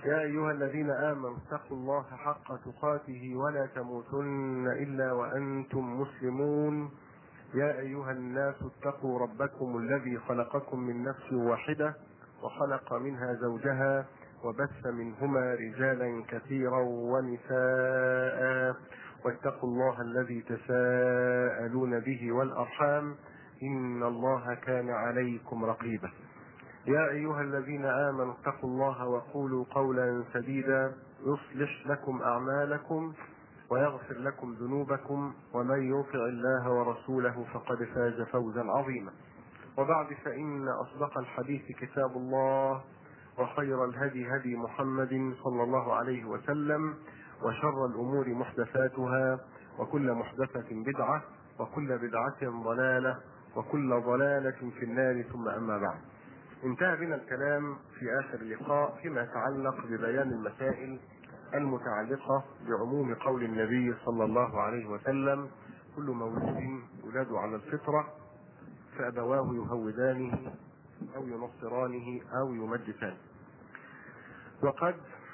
يا أيها الذين آمنوا اتقوا الله حق تقاته ولا تموتن إلا وأنتم مسلمون يا أيها الناس اتقوا ربكم الذي خلقكم من نفس واحدة وخلق منها زوجها وبث منهما رجالا كثيرا ونساء واتقوا الله الذي تساءلون به والأرحام إن الله كان عليكم رقيبا يا أيها الذين آمنوا اتقوا الله وقولوا قولا سديدا يصلح لكم أعمالكم ويغفر لكم ذنوبكم ومن يطع الله ورسوله فقد فاز فوزا عظيما وبعد فإن أصدق الحديث كتاب الله وخير الهدي هدي محمد صلى الله عليه وسلم وشر الأمور محدثاتها وكل محدثة بدعة وكل بدعة ضلالة وكل ضلالة في النار ثم أما بعد انتهى بنا الكلام في آخر اللقاء فيما يتعلق ببيان المسائل المتعلقة بعموم قول النبي صلى الله عليه وسلم كل مولود يولد على الفطرة فأبواه يهودانه أو ينصرانه أو يمجسانه وقد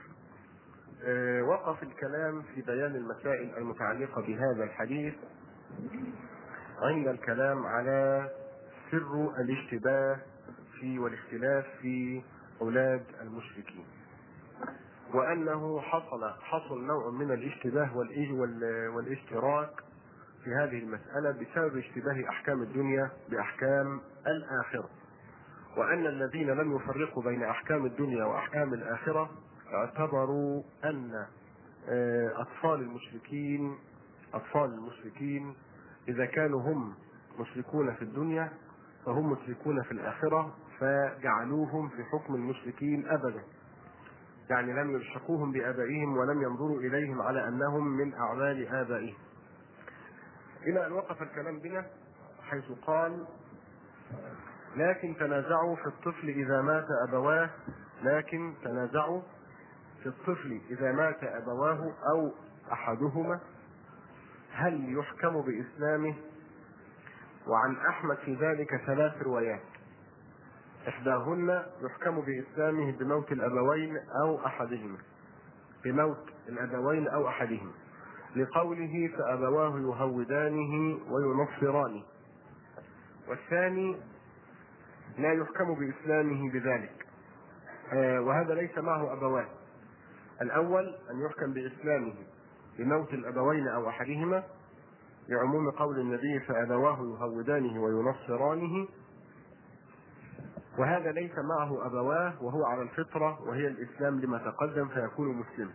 وقف الكلام في بيان المسائل المتعلقة بهذا الحديث عند الكلام على سر الاشتباه في والاختلاف في أولاد المشركين وأنه حصل حصل نوع من الاشتباه والاشتراك في هذه المسألة بسبب اشتباه أحكام الدنيا بأحكام الآخرة وأن الذين لم يفرقوا بين أحكام الدنيا وأحكام الآخرة اعتبروا أن أطفال المشركين أطفال المشركين إذا كانوا هم مشركون في الدنيا فهم مشركون في الآخرة فجعلوهم في حكم المشركين أبدا يعني لم يلحقوهم بآبائهم ولم ينظروا إليهم على أنهم من أعمال آبائهم إلى أن وقف الكلام بنا حيث قال لكن تنازعوا في الطفل إذا مات أبواه لكن تنازعوا في الطفل إذا مات أبواه أو أحدهما هل يحكم بإسلامه وعن أحمد في ذلك ثلاث روايات إحداهن يحكم بإسلامه بموت الأبوين أو أحدهما بموت الأبوين أو أحدهما لقوله فأبواه يهودانه وينصرانه والثاني لا يحكم بإسلامه بذلك آه وهذا ليس معه أبوان الأول أن يحكم بإسلامه بموت الأبوين أو أحدهما لعموم قول النبي فأبواه يهودانه وينصرانه وهذا ليس معه أبواه وهو على الفطرة وهي الإسلام لما تقدم فيكون مسلما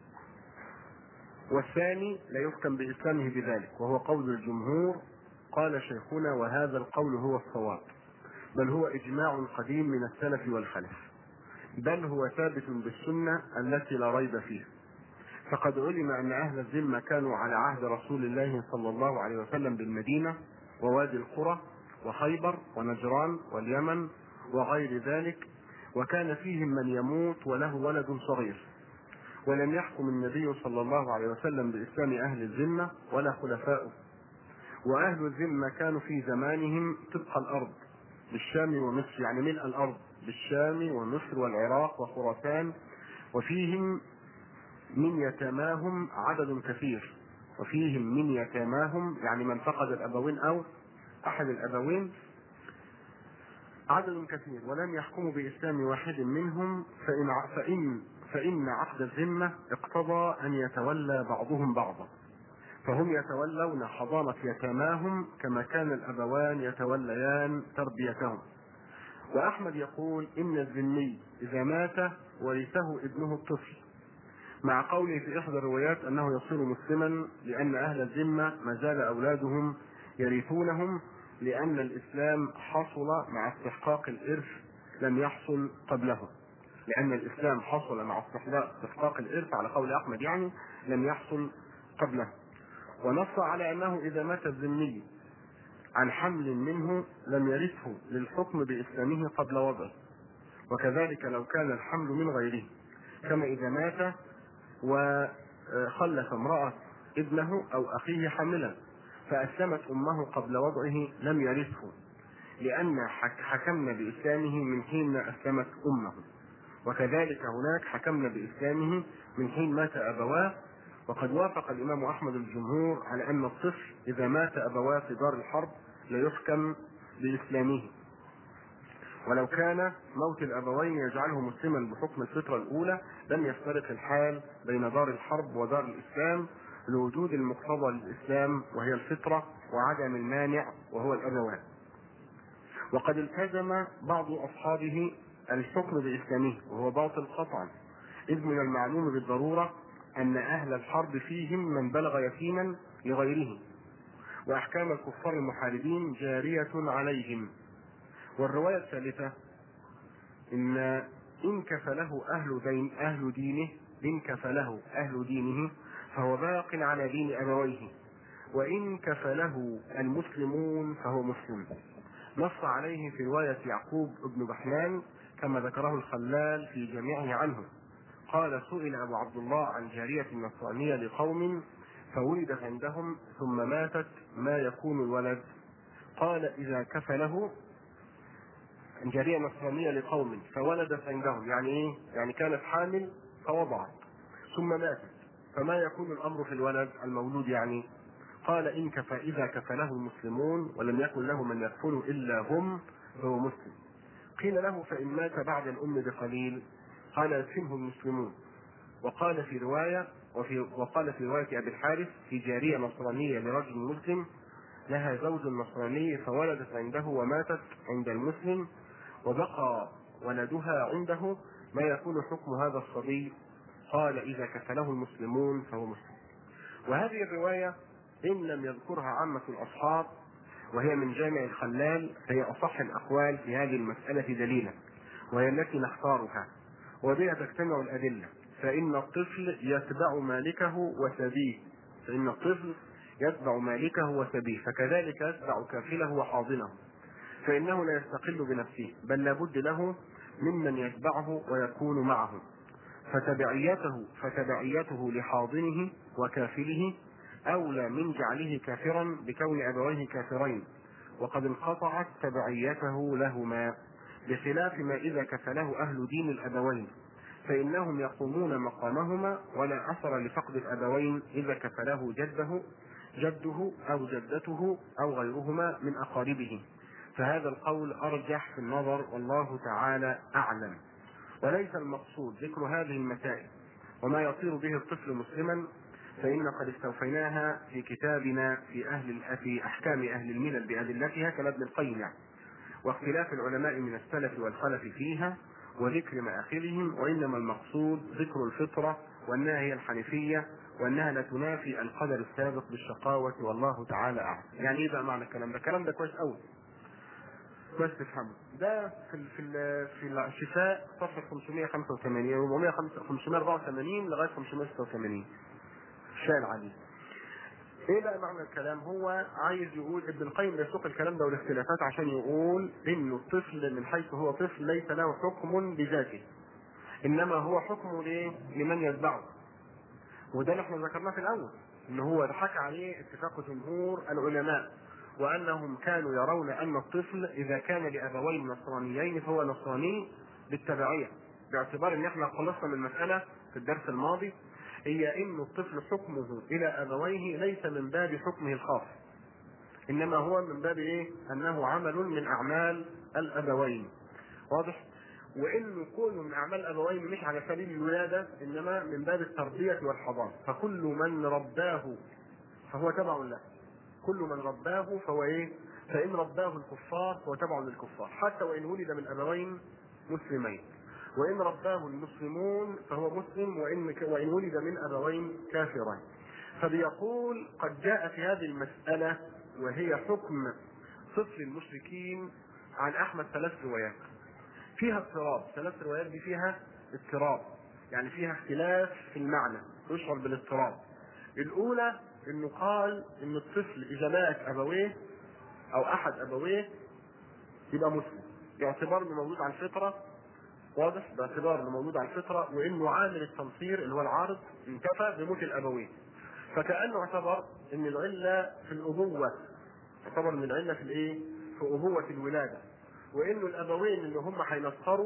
والثاني لا يحكم بإسلامه بذلك وهو قول الجمهور قال شيخنا وهذا القول هو الصواب بل هو إجماع قديم من السلف والخلف بل هو ثابت بالسنة التي لا ريب فيها فقد علم أن أهل الذمة كانوا على عهد رسول الله صلى الله عليه وسلم بالمدينة ووادي القرى وخيبر ونجران واليمن وغير ذلك وكان فيهم من يموت وله ولد صغير ولم يحكم النبي صلى الله عليه وسلم بإسلام أهل الذمة ولا خلفائه وأهل الذمة كانوا في زمانهم طبق الأرض بالشام ومصر يعني ملء الأرض بالشام ومصر والعراق وخراسان وفيهم من يتاماهم عدد كثير وفيهم من يتاماهم يعني من فقد الأبوين أو أحد الأبوين عدد كثير ولم يحكموا بإسلام واحد منهم فإن فإن فإن عقد الذمة اقتضى أن يتولى بعضهم بعضا فهم يتولون حضانة يتاماهم كما كان الأبوان يتوليان تربيتهم وأحمد يقول إن الذمي إذا مات ورثه ابنه الطفل مع قوله في إحدى الروايات أنه يصير مسلما لأن أهل الذمة ما زال أولادهم يرثونهم لأن الإسلام حصل مع استحقاق الإرث لم يحصل قبله لأن الإسلام حصل مع استحقاق الإرث على قول أحمد يعني لم يحصل قبله ونص على أنه إذا مات الذمي عن حمل منه لم يرثه للحكم بإسلامه قبل وضعه وكذلك لو كان الحمل من غيره كما إذا مات وخلف امرأة ابنه أو أخيه حاملا فأسلمت أمه قبل وضعه لم يرثه لأن حكمنا بإسلامه من حين أسلمت أمه وكذلك هناك حكمنا بإسلامه من حين مات أبواه وقد وافق الإمام أحمد الجمهور على أن الطفل إذا مات أبواه في دار الحرب لا يحكم بإسلامه ولو كان موت الأبوين يجعله مسلما بحكم الفطرة الأولى لم يفترق الحال بين دار الحرب ودار الإسلام لوجود المقتضى للإسلام وهي الفطرة وعدم المانع وهو الأبوان وقد التزم بعض أصحابه الحكم بإسلامه وهو باطل قطعا إذ من المعلوم بالضرورة أن أهل الحرب فيهم من بلغ يتيما لغيره وأحكام الكفار المحاربين جارية عليهم والرواية الثالثة إن إن كفله أهل دين أهل دينه إن كفله أهل دينه فهو باق على دين أبويه وإن كفله المسلمون فهو مسلم نص عليه في رواية يعقوب بن بحنان كما ذكره الخلال في جميعه عنه قال سئل أبو عبد الله عن جارية نصرانية لقوم فولدت عندهم ثم ماتت ما يكون الولد قال إذا كفله جارية نصرانية لقوم فولدت عندهم يعني ايه؟ يعني كانت حامل فوضعت ثم ماتت فما يكون الأمر في الولد المولود يعني قال إن كفى إذا كفله المسلمون ولم يكن له من يكفله إلا هم فهو مسلم قيل له فإن مات بعد الأم بقليل قال يدفنه المسلمون وقال في رواية وفي وقال في رواية أبي الحارث في جارية نصرانية لرجل مسلم لها زوج نصراني فولدت عنده وماتت عند المسلم وبقى ولدها عنده ما يكون حكم هذا الصبي قال إذا كفله المسلمون فهو مسلم وهذه الرواية إن لم يذكرها عامة الأصحاب وهي من جامع الخلال فهي أصح الأقوال في هذه المسألة دليلا وهي التي نختارها وبها تجتمع الأدلة فإن الطفل يتبع مالكه وسبيه فإن الطفل يتبع مالكه وسبيه فكذلك يتبع كافله وحاضنه فإنه لا يستقل بنفسه بل لابد له ممن يتبعه ويكون معه فتبعيته فتبعيته لحاضنه وكافله أولى من جعله كافرا بكون أبويه كافرين وقد انقطعت تبعيته لهما بخلاف ما إذا كفله أهل دين الأبوين فإنهم يقومون مقامهما ولا أثر لفقد الأبوين إذا كفله جده جده أو جدته أو غيرهما من أقاربه فهذا القول أرجح في النظر والله تعالى أعلم وليس المقصود ذكر هذه المسائل وما يصير به الطفل مسلما فإن قد استوفيناها في كتابنا في أهل في أحكام أهل الملل بأدلتها كما ابن القيم يعني واختلاف العلماء من السلف والخلف فيها وذكر مآخذهم وإنما المقصود ذكر الفطرة وأنها هي الحنيفية وأنها لا تنافي القدر السابق بالشقاوة والله تعالى أعلم. يعني إيه بقى معنى الكلام ده؟ الكلام ده كويس أوي. كويس تفهمه. ده في ال في ال في الشفاء صفحة 585 584 لغاية 586. الشاي العديد. ايه بقى معنى الكلام؟ هو عايز يقول ابن القيم بيسوق الكلام ده والاختلافات عشان يقول انه الطفل من حيث هو طفل ليس له حكم بذاته. انما هو حكم ليه؟ لمن يتبعه. وده اللي احنا ذكرناه في الاول ان هو حكى عليه اتفاق جمهور العلماء وانهم كانوا يرون ان الطفل اذا كان لابوين نصرانيين فهو نصراني بالتبعيه باعتبار ان احنا خلصنا من المساله في الدرس الماضي هي ان الطفل حكمه الى ابويه ليس من باب حكمه الخاص انما هو من باب ايه انه عمل من اعمال الابوين واضح وانه كونه من اعمال الابوين مش على سبيل الولاده انما من باب التربيه والحضانه فكل من رباه فهو تبع له كل من رباه فهو ايه فان رباه الكفار فهو تبع للكفار حتى وان ولد من ابوين مسلمين وان رباه المسلمون فهو مسلم وان وان ولد من ابوين كافرين فبيقول قد جاء في هذه المساله وهي حكم طفل المشركين عن احمد ثلاث روايات فيها اضطراب ثلاث روايات دي فيها اضطراب يعني فيها اختلاف في المعنى يشعر بالاضطراب الاولى انه قال ان الطفل اذا مات ابويه او احد ابويه يبقى مسلم باعتبار انه مولود على الفطره واضح باعتبار انه مولود على الفطره وانه عامل التنصير اللي هو العارض انتفى بموت الابوين فكانه اعتبر ان العله في الابوه اعتبر ان العله في الايه؟ في ابوه الولاده وانه الابوين اللي هم هينصروا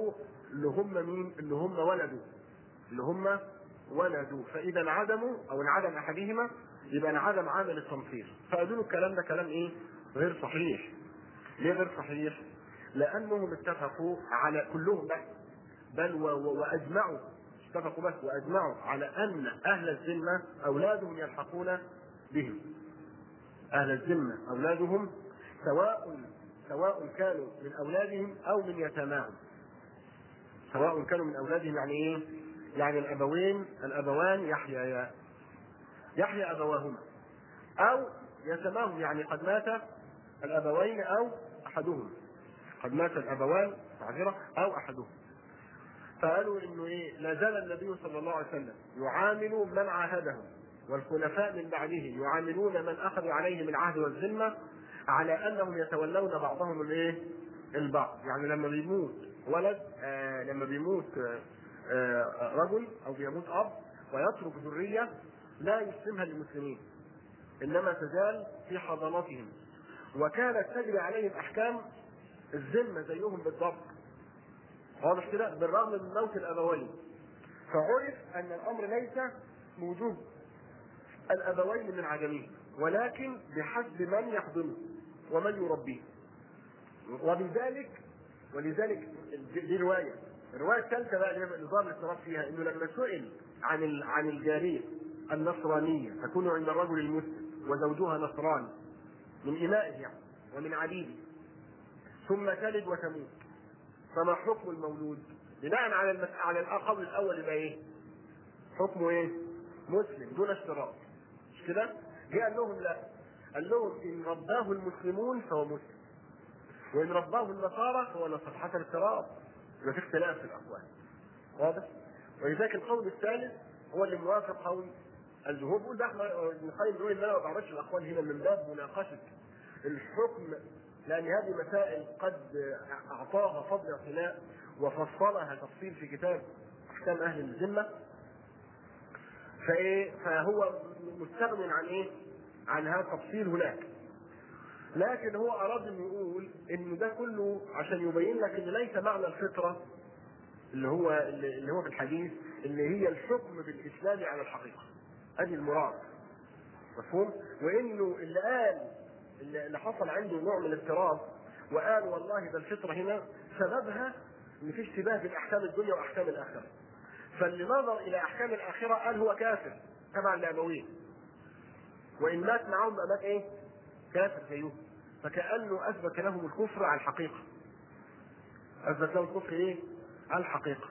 اللي هم مين؟ اللي هم ولدوا اللي هم ولدوا فاذا انعدموا او انعدم احدهما يبقى انعدم عامل التنصير فقالوا له الكلام ده كلام ايه؟ غير صحيح ليه غير صحيح؟ لانهم اتفقوا على كلهم بس بل و- و- واجمعوا اتفقوا بس واجمعوا على ان اهل الذمه اولادهم يلحقون بهم اهل الذمه اولادهم سواء سواء كانوا من اولادهم او من يتاماهم سواء كانوا من اولادهم يعني ايه؟ يعني الابوين الابوان يحيى يحيى ابواهما او يتاماهم يعني قد مات الابوين او احدهما قد مات الابوان معذره او احدهما فقالوا انه ايه لا زال النبي صلى الله عليه وسلم يعامل من عاهدهم والخلفاء من بعده يعاملون من اخذوا عليهم العهد والذمه على انهم يتولون بعضهم الايه؟ البعض، يعني لما بيموت ولد آه لما بيموت آه آه رجل او بيموت اب ويترك ذريه لا يسلمها للمسلمين انما تزال في حضانتهم وكانت تجري عليهم احكام الذمه زيهم بالضبط واضح كده بالرغم من موت الابوين فعرف ان الامر ليس موجود الابوين من عدمه ولكن بحسب من يحضنه ومن يربيه وبذلك ولذلك دي دي روايه الروايه الثالثه بقى اللي هي نظام الاضطراب فيها انه لما سئل عن ال- عن الجاريه النصرانيه تكون عند الرجل المسلم وزوجها نصراني من امائه يعني ومن عبيده ثم تلد وتموت فما حكم المولود؟ بناء على المس... على القول الاول يبقى ايه؟ حكمه ايه؟ مسلم دون اشتراط مش كده؟ جه قال لهم لا قال لهم ان رباه المسلمون فهو مسلم وان رباه النصارى فهو نصارى حسب التراب يبقى في اختلاف في الاقوال واضح؟ ولذلك القول الثالث هو اللي موافق قول الجمهور بيقول ده احنا ابن القيم بيقول ان انا ما بعرفش الاقوال هنا من باب مناقشه الحكم لان هذه مسائل قد اعطاها فضل اعتناء وفصلها تفصيل في كتاب احكام اهل الذمه فايه فهو مستغن عن ايه؟ عن هذا التفصيل هناك لكن هو اراد ان يقول ان ده كله عشان يبين لك ان ليس معنى الفطره اللي هو اللي هو في الحديث اللي هي الحكم بالاسلام على الحقيقه ادي المراد مفهوم وانه اللي قال اللي اللي حصل عنده نوع من الاضطراب وقال والله ده الفطره هنا سببها ان في اشتباه بين احكام الدنيا واحكام الاخره فاللي نظر الى احكام الاخره قال هو كافر تبعا لابويه وان مات معهم بقى مات ايه؟ كافر زيهم فكانه اثبت لهم الكفر على الحقيقه اثبت لهم الكفر ايه؟ على الحقيقه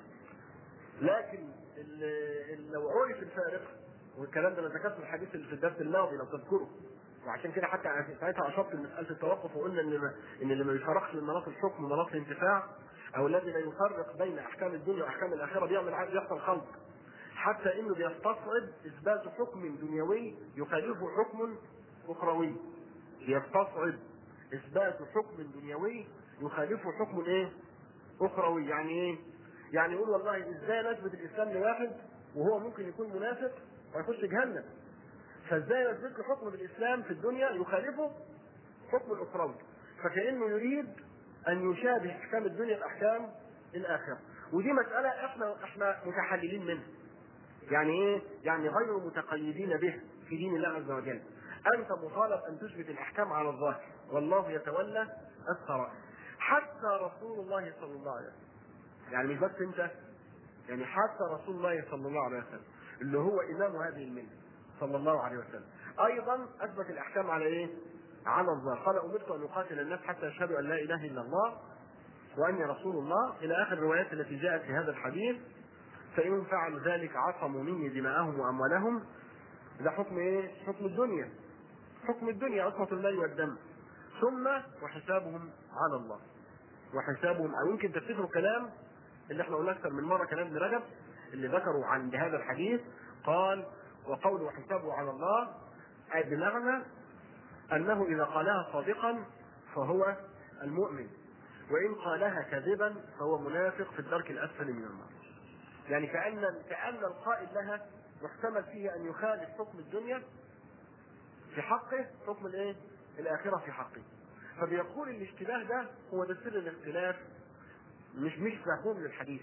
لكن ال- ال- لو عرف الفارق والكلام ده انا ذكرته في الحديث اللي في الدرس الماضي لو تذكره وعشان كده حتى ساعتها اشرت لمساله التوقف وقلنا ان ان اللي ما بيفرقش من مناط الحكم ومناط الانتفاع او الذي لا يفرق بين احكام الدنيا واحكام الاخره بيعمل عادي يحصل خلط حتى انه بيستصعب اثبات حكم دنيوي يخالفه حكم اخروي بيستصعب اثبات حكم دنيوي يخالفه حكم ايه؟ اخروي يعني ايه؟ يعني يقول والله ازاي نثبت الاسلام لواحد وهو ممكن يكون منافق ويخش جهنم فازاي نثبت له حكم بالاسلام في الدنيا يخالفه حكم الاخروي فكانه يريد ان يشابه احكام الدنيا باحكام الاخره ودي مساله احنا احنا متحللين منها يعني ايه؟ يعني غير متقيدين به في دين الله عز وجل. انت مطالب ان تثبت الاحكام على الظاهر والله يتولى السرائر. حتى رسول الله صلى الله عليه وسلم. يعني مش بس انت يعني حتى رسول الله صلى الله عليه وسلم اللي هو امام هذه المله صلى الله عليه وسلم ايضا اثبت الاحكام على ايه؟ على الظاهر قال امرت ان اقاتل الناس حتى يشهدوا ان لا اله الا الله واني رسول الله الى اخر الروايات التي جاءت في هذا الحديث فإن فعلوا ذلك عصموا مني دماءهم وأموالهم ده حكم إيه؟ حكم الدنيا حكم الدنيا عصمة المال والدم ثم وحسابهم على الله وحسابهم أو يمكن تفتكروا كلام اللي احنا قلنا أكثر من مرة كلام ابن رجب اللي ذكروا عن هذا الحديث قال وقول وحسابه على الله أي بمعنى أنه إذا قالها صادقا فهو المؤمن وإن قالها كاذبا فهو منافق في الدرك الأسفل من النار يعني كأن كأن القائل لها محتمل فيه أن يخالف حكم الدنيا في حقه حكم الإيه؟ الآخرة في حقه. فبيقول الاشتباه ده هو ده سر الاختلاف مش مش فاهمهم للحديث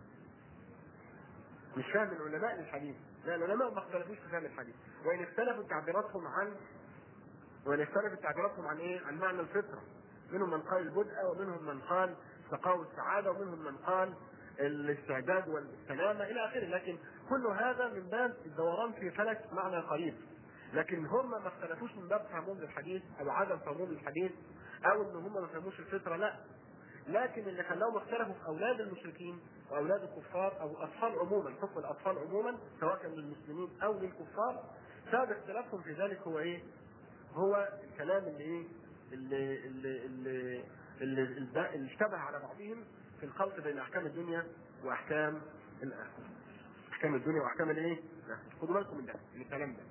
مش فاهم العلماء للحديث لا العلماء ما اختلفوش في فهم الحديث وان اختلفوا تعبيراتهم عن وان اختلفت تعبيراتهم عن ايه؟ عن معنى الفطره منهم من قال البدء ومنهم من قال الشقاء والسعاده ومنهم من قال الاستعداد والسلامه الى اخره لكن كل هذا من باب الدوران في فلك معنى قريب لكن هم ما اختلفوش من باب فهمهم للحديث او عدم فهمهم للحديث او ان هم ما فهموش الفطره لا لكن اللي خلاهم اختلفوا في اولاد المشركين واولاد الكفار او الاطفال عموما حكم الاطفال عموما سواء كان للمسلمين او للكفار سبب اختلافهم في ذلك هو ايه؟ هو الكلام اللي ايه؟ اللي اللي اللي اللي, اللي, اللي اشتبه على بعضهم في الخلط بين احكام الدنيا واحكام الاخره. احكام الدنيا واحكام الايه؟ خدوا بالكم من ده من الكلام ده.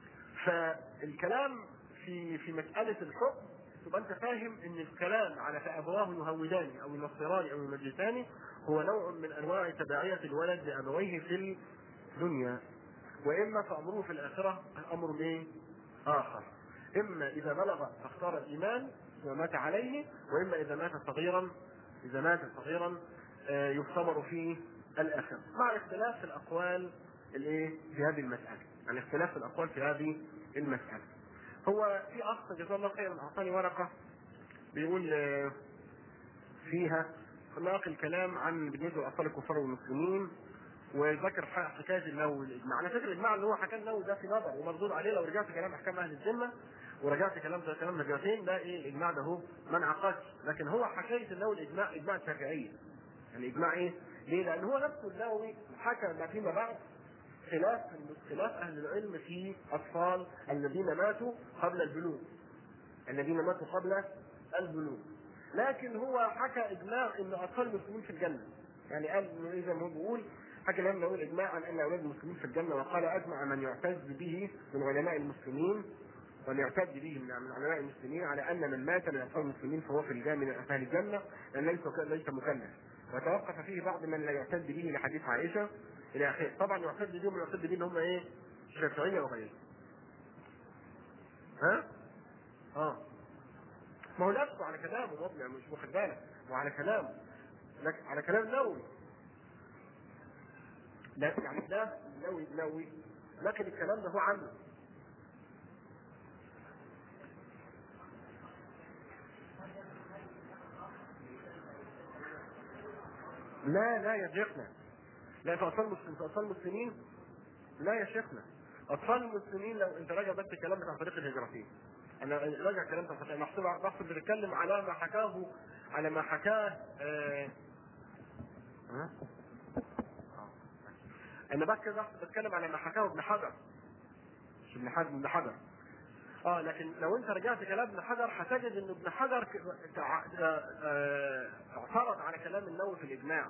فالكلام في في مساله الحكم تبقى انت فاهم ان الكلام على فابواه يهودان او ينصران او يمجسان هو نوع من انواع تبعيه الولد لابويه في الدنيا واما فامره في الاخره امر ايه؟ اخر اما اذا بلغ فاختار الايمان ومات عليه واما اذا مات صغيرا اذا مات صغيرا يختبر في الاخره مع اختلاف الاقوال الايه في هذه المساله يعني اختلاف الاقوال في هذه المساله هو في اخ جزاه الله خيرا اعطاني ورقه بيقول فيها ناقل كلام عن بالنسبه لاطفال الكفار والمسلمين وذكر حكايه النووي والاجماع، على فكره الاجماع اللي هو حكاه النووي ده في نظر ومردود عليه لو رجعت كلام احكام اهل الذمه ورجعت كلام زي كلام نجاتين ده ايه الاجماع ده هو ما انعقدش، لكن هو حكايه النووي الاجماع اجماع شافعيه. يعني اجماع ايه؟ ليه؟ لان هو نفسه النووي حكى ما فيما بعد خلاف خلاف اهل العلم في اطفال الذين ماتوا قبل البلوغ. الذين ماتوا قبل البلوغ. لكن هو حكى اجماع ان اطفال المسلمين في الجنه. يعني قال انه اذا ما هو بيقول حكى الامام النووي الاجماع عن ان اولاد المسلمين في الجنه وقال اجمع من يعتز به من علماء المسلمين ومن يعتد به من علماء المسلمين على ان من مات من اطفال المسلمين فهو في الجنه من اهل الجنه لان ليس ليس مكلف وتوقف فيه بعض من لا يعتد به لحديث عائشه الى اخره طبعا يعتد بهم ويعتد به ان هم ايه؟ الشافعيه وغيرهم ها؟ اه ما هو نفسه على كلامه برضه يعني مش واخد بالك وعلى كلامه لكن على كلام نووي لا يعني ده نووي نووي لكن الكلام ده هو عنه لا لا يا شيخنا لا في اطفال مسلمين في اطفال المسلمين لا يا شيخنا اطفال المسلمين لو انت راجع بس الكلام بتاع طريق الهجرتين انا راجع كلام بتاع محسوب بحسب بتتكلم على ما حكاه على ما حكاه آه ها؟ انا بس كده بتكلم على ما حكاه ابن حجر مش ابن حجر ابن حجر اه لكن لو انت رجعت كلام ابن حجر هتجد ان ابن حجر اعترض على كلام النووي في الاجماع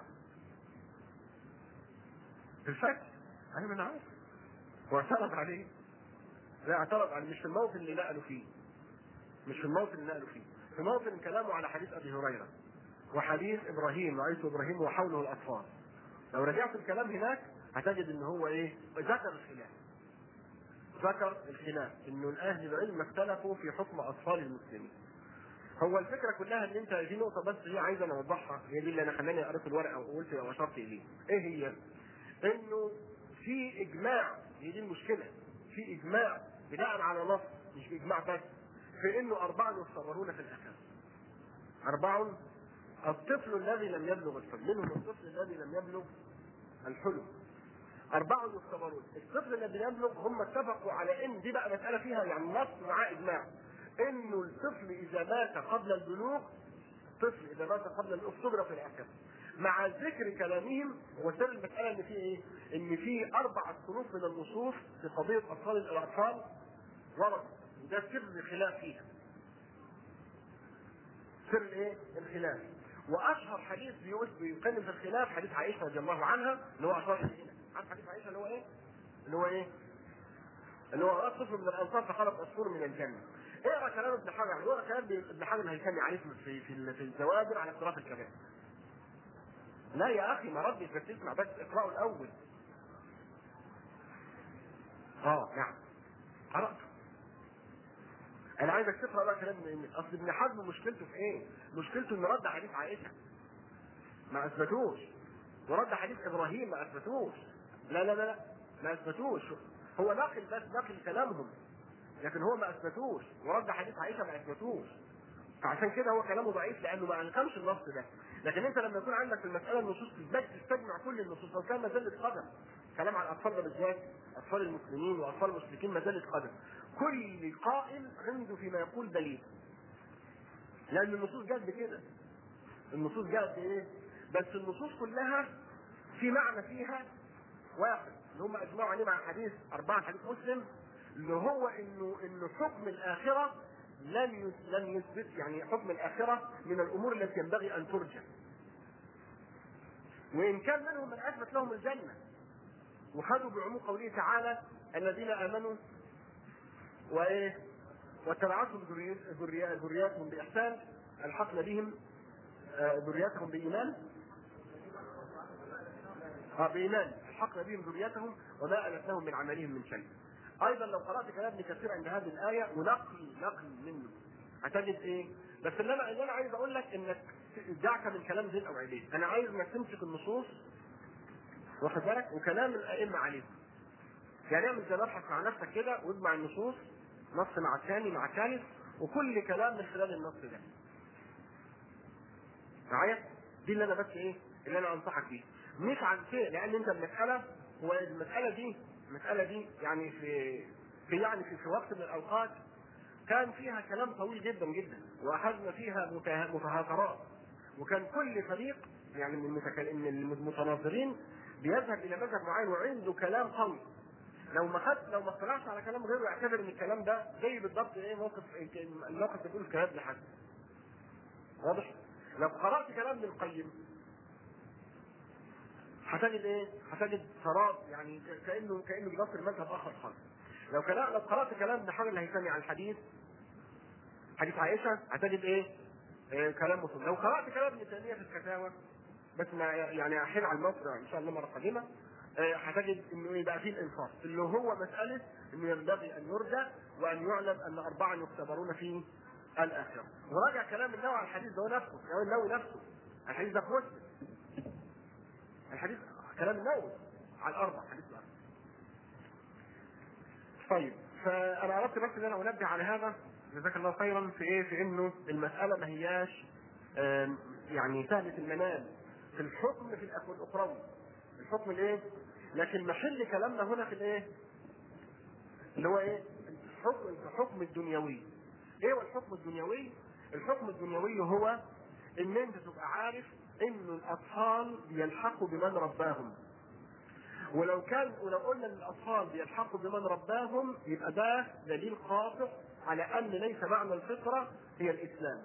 في الفتح ايوه انا عارف واعترض عليه لا اعترض عليه مش في الموطن اللي نقلوا فيه مش في الموطن اللي نقلوا فيه في موطن كلامه على حديث ابي هريره وحديث ابراهيم رأيت ابراهيم وحوله الاطفال لو رجعت الكلام هناك هتجد ان هو ايه ذكر الخلاف ذكر الخلاف انه اهل العلم اختلفوا في حكم اطفال المسلمين هو الفكره كلها ان انت دي نقطه بس هي عايز انا اوضحها هي دي اللي انا خلاني قريت الورقه وقلت واشرت اليه ايه هي؟ انه في اجماع هي دي المشكله في اجماع بناء على نص مش اجماع بس في انه اربعه يصررون في الاحكام اربع الطفل الذي لم يبلغ الحلم منهم الطفل الذي لم يبلغ الحلم أربعة يختبرون الطفل الذي يبلغ هم اتفقوا على إن دي بقى مسألة فيها يعني نص معاه إجماع إنه الطفل إذا مات قبل البلوغ طفل إذا مات قبل البلوغ اختبر في الأحكام مع ذكر كلامهم هو سر المسألة إن في إيه؟ إن في أربعة صنوف من النصوص في قضية أطفال الأطفال ورد وده سر خلاف فيها سر إيه؟ الخلاف واشهر حديث بيقول بيتكلم في الخلاف حديث عائشه رضي الله عنها اللي هو اشار اليه عارف حديث عائشه اللي هو ايه؟ اللي هو ايه؟ اللي هو رأى طفل من الانصار فخلق عصفور من الجنه. اقرا كلام ابن حجر يعني اقرا كلام ابن حجر الهيثمي عليه في في في الزواجر على اقتراف الكبائر. لا يا اخي ما ردش بس اسمع بس اقراه الاول. اه نعم. قرأته. انا عايزك تقرا بقى كلام اصل ابن حزم مشكلته في ايه؟ مشكلته انه رد حديث عائشه. ما اثبتوش ورد حديث ابراهيم ما اثبتوش لا لا لا لا ما اثبتوش هو نقل بس نقل كلامهم لكن هو ما اثبتوش ورد حديث عائشه ما اثبتوش فعشان كده هو كلامه ضعيف لانه ما انكرش النص ده لكن انت لما يكون عندك في المساله النصوص تثبت تستجمع كل النصوص لو كان مزله قدم كلام عن الاطفال ده بالذات اطفال المسلمين واطفال المشركين مزله قدم كل قائل عنده فيما يقول دليل لان النصوص جت بكده النصوص جاءت ايه بس النصوص كلها في معنى فيها واحد اللي هم اجمعوا عليه مع حديث اربعه حديث مسلم اللي هو انه انه حكم الاخره لن لن يثبت يعني حكم الاخره من الامور التي ينبغي ان ترجع وان كان منهم من اثبت لهم الجنه وخذوا بعموم قوله تعالى الذين امنوا وايه واتبعتهم ذرياتهم باحسان الحقنا بهم ذرياتهم بايمان اه بايمان الحقنا بهم ذريتهم وما التناهم من عملهم من شيء ايضا لو قرات كلام ابن كثير عند هذه الايه ونقل نقل منه هتجد ايه؟ بس اللي انا اللي انا عايز اقول لك انك دعك من كلام زين او عبيد، انا عايز انك تمسك النصوص واخد بالك وكلام الائمه عليهم. يعني اعمل زي مبحث مع نفسك كده واجمع النصوص نص مع الثاني مع الثالث وكل كلام من خلال النص ده. معايا؟ دي اللي انا بس ايه؟ اللي انا انصحك بيه. مش عن شيء لان انت المساله هو المساله دي المساله دي يعني في في يعني في, في وقت من الاوقات كان فيها كلام طويل جدا جدا واخذنا فيها متهاترات وكان كل فريق يعني من من المتناظرين بيذهب الى مذهب معين وعنده كلام قوي لو ما خد لو ما اطلعش على كلام غيره يعتبر ان الكلام ده زي بالضبط ايه موقف الموقف بيقول كلام ابن حزم واضح؟ لو قرات كلام ابن القيم هتجد ايه؟ هتجد سراب يعني كانه كانه بينصر مذهب اخر خالص. لو كلام لو قرات كلام ابن حجر الهيثمي عن الحديث حديث عائشه هتجد ايه؟ إيه كلام مسلم. لو قرات كلام ابن تيميه في الفتاوى بس ما يعني احيل على الموقع ان شاء الله مره قادمه إيه هتجد انه ايه بقى فيه الانصاف اللي هو مساله انه ينبغي ان يرجى وان يعلم ان اربعه يختبرون في الاخره. وراجع كلام النووي على الحديث ده هو نفسه، كلام النووي نفسه. الحديث ده في مسلم. الحديث كلام النووي على الاربع حديث الاربع طيب فانا اردت بس ان انا انبه على هذا جزاك الله خيرا في ايه في انه المساله ما هياش يعني سهله المنال في الحكم في الاخروي الحكم الايه لكن محل كلامنا هنا في الايه اللي هو ايه الحكم الحكم الدنيوي ايه هو الحكم الدنيوي الحكم الدنيوي هو ان انت تبقى عارف ان الاطفال بيلحقوا بمن رباهم ولو كان ولو قلنا ان الاطفال بيلحقوا بمن رباهم يبقى ده دليل قاطع على ان ليس معنى الفطره هي الاسلام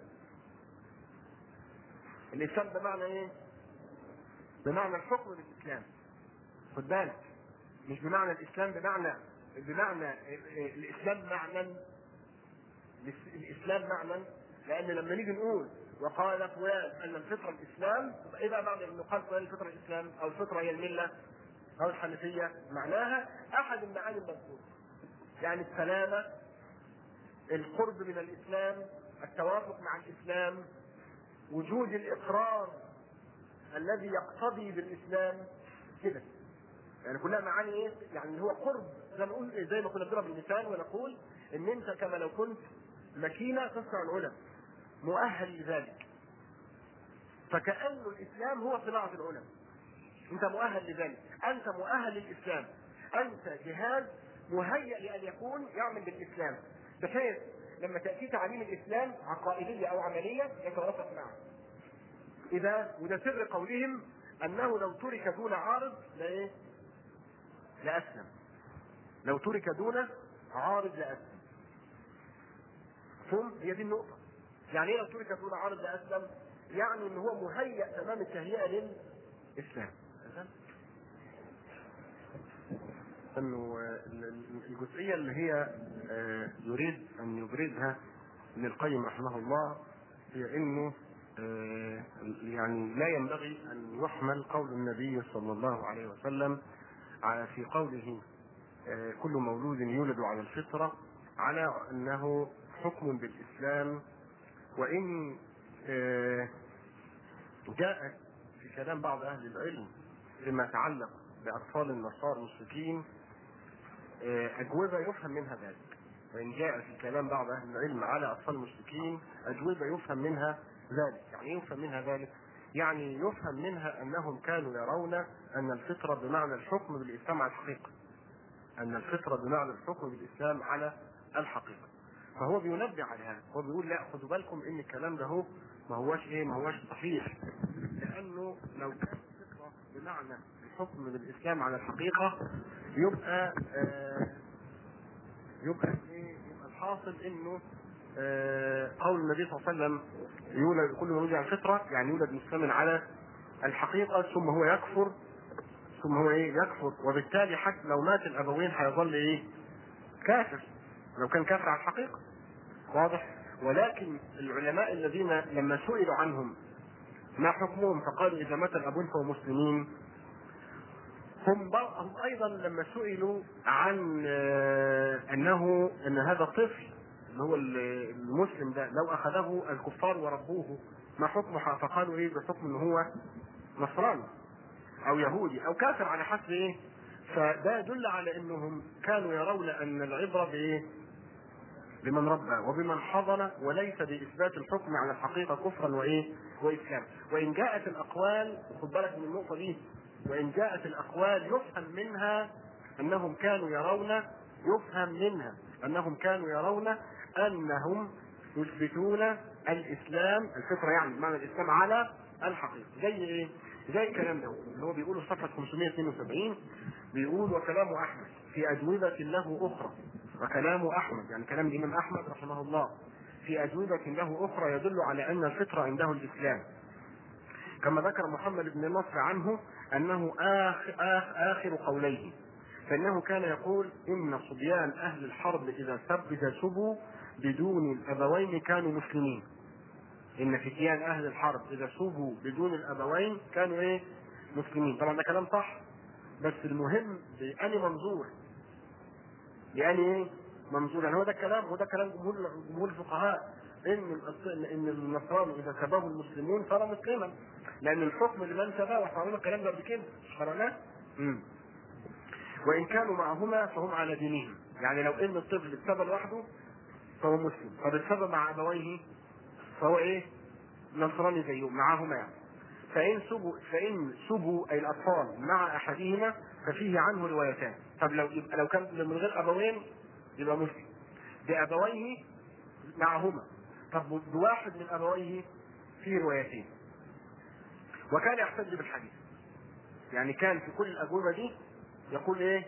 الاسلام بمعنى ايه بمعنى الحكم بالاسلام خد بالك مش بمعنى الاسلام بمعنى بمعنى الاسلام معنى الاسلام معنى لان لما نيجي نقول وقال فلان ان الفطره الاسلام يبقى ايه بقى معنى انه قال فلان الفطره الاسلام او الفطره هي المله او الحنفيه معناها احد المعاني المذكوره يعني السلامه القرب من الاسلام التوافق مع الاسلام وجود الاقرار الذي يقتضي بالاسلام كده يعني كلها معاني ايه؟ يعني هو قرب زي ما نقول زي ما كنا بنضرب المثال ونقول ان انت كما لو كنت ماكينه تصنع العلم مؤهل لذلك فكأن الإسلام هو صناعة العلم أنت مؤهل لذلك أنت مؤهل للإسلام أنت جهاز مهيأ لأن يكون يعمل بالإسلام بحيث لما تأتي تعليم الإسلام عقائدية أو عملية يتوافق معه إذا وده سر قولهم أنه لو ترك دون عارض لإيه؟ لأسلم لو ترك دون عارض لأسلم ثم هي دي النقطة يعني ايه لو ترك دون عارض لاسلم؟ يعني ان هو مهيأ تمام التهيئه للاسلام. انه الجزئيه اللي هي يريد ان يبرزها ابن القيم رحمه الله هي انه يعني لا ينبغي ان يحمل قول النبي صلى الله عليه وسلم على في قوله كل مولود يولد على الفطره على انه حكم بالاسلام وإن جاءت في في كلام بعض اهل العلم فيما يتعلق باطفال النصارى المشركين آه، اجوبه يفهم منها ذلك وان جاء في كلام بعض اهل العلم على اطفال المشركين اجوبه يفهم منها ذلك يعني إيه يفهم منها ذلك يعني يفهم منها انهم كانوا يرون ان الفطره بمعنى الحكم بالاسلام على الحقيقه ان الفطره بمعنى الحكم بالاسلام على الحقيقه فهو بينبه على هذا هو بيقول لا خدوا بالكم ان الكلام ده هو ما هوش ايه ما هوش صحيح لانه لو كان الفطره بمعنى الحكم بالاسلام على الحقيقه يبقى آه يبقى ايه يبقى الحاصل انه آه قول النبي صلى الله عليه وسلم يولد كل مولود على الفطره يعني يولد مسلما على الحقيقه ثم هو يكفر ثم هو ايه يكفر وبالتالي حتى لو مات الابوين هيظل ايه كافر لو كان كافر على الحقيقه واضح ولكن العلماء الذين لما سئلوا عنهم ما حكمهم فقالوا اذا مات الابوين فهو مسلمين هم هم ايضا لما سئلوا عن آه، انه ان هذا الطفل اللي هو المسلم ده لو اخذه الكفار وربوه ما حكمه فقالوا ايه بحكم ان هو نصراني او يهودي او كافر على حسب ايه فده يدل على انهم كانوا يرون ان العبره بايه بمن ربى وبمن حضن وليس باثبات الحكم على الحقيقه كفرا وايه واسلام وان جاءت الاقوال خد بالك من النقطه دي وان جاءت الاقوال يفهم منها انهم كانوا يرون يفهم منها انهم كانوا يرون انهم يثبتون الاسلام الفطره يعني بمعنى الاسلام على الحقيقه زي ايه؟ زي الكلام ده اللي هو بيقوله في صفحه 572 بيقول وكلام احمد في اجوبه له اخرى وكلام احمد يعني كلام الامام احمد رحمه الله في اجوبه له اخرى يدل على ان الفطره عنده الاسلام كما ذكر محمد بن نصر عنه انه آخر, اخر قوليه فانه كان يقول ان صبيان اهل الحرب اذا سب اذا سبوا بدون الابوين كانوا مسلمين ان فتيان اهل الحرب اذا سبوا بدون الابوين كانوا ايه مسلمين طبعا ده كلام صح بس المهم بأني منظور بأني ايه منظور يعني هو ده الكلام هو ده كلام جمهور جمهور الفقهاء ان ان النصارى اذا سباه المسلمون صار مسلما لان الحكم لمن سباه واحنا قلنا الكلام ده قبل كده مش قرأناه؟ وان كانوا معهما فهم على دينهم يعني لو ان الطفل اتسبى لوحده فهو مسلم طب اتسبى مع ابويه فهو ايه نصراني زيهم معهما يعني فإن سبوا فإن سبوا أي الأطفال مع أحدهما ففيه عنه روايتان طب لو يبقى لو كان من غير أبوين يبقى مسلم بأبويه معهما طب بواحد من أبويه فيه روايتين وكان يحتج بالحديث يعني كان في كل الأجوبة دي يقول إيه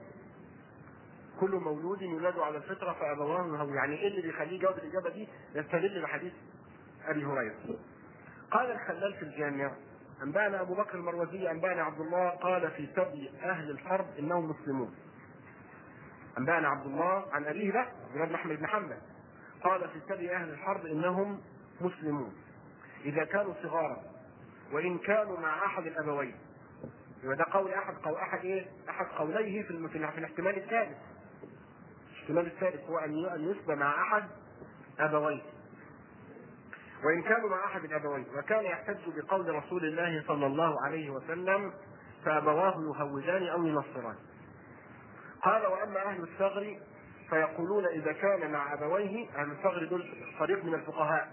كل مولود يولد على الفطرة فأبواه يعني إيه اللي بيخليه يجاوب الإجابة دي يستدل بحديث أبي هريرة قال الخلال في الجامع أنبأنا أبو بكر المروزي أنبأنا عبد الله قال في سبي أهل الحرب إنهم مسلمون أنبأنا عبد الله عن أبيه لا عبد أحمد بن حنبل قال في سبي أهل الحرب إنهم مسلمون إذا كانوا صغارا وإن كانوا مع أحد الأبوين يبقى ده قول أحد قول أحد إيه؟ أحد قوليه في في الاحتمال الثالث الاحتمال الثالث هو أن يسبى مع أحد أبويه وإن كانوا مع أحد الأبوين وكان يحتج بقول رسول الله صلى الله عليه وسلم فأبواه يهودان أو ينصران قال وأما أهل الثغر فيقولون إذا كان مع أبويه أهل الثغر دول فريق من الفقهاء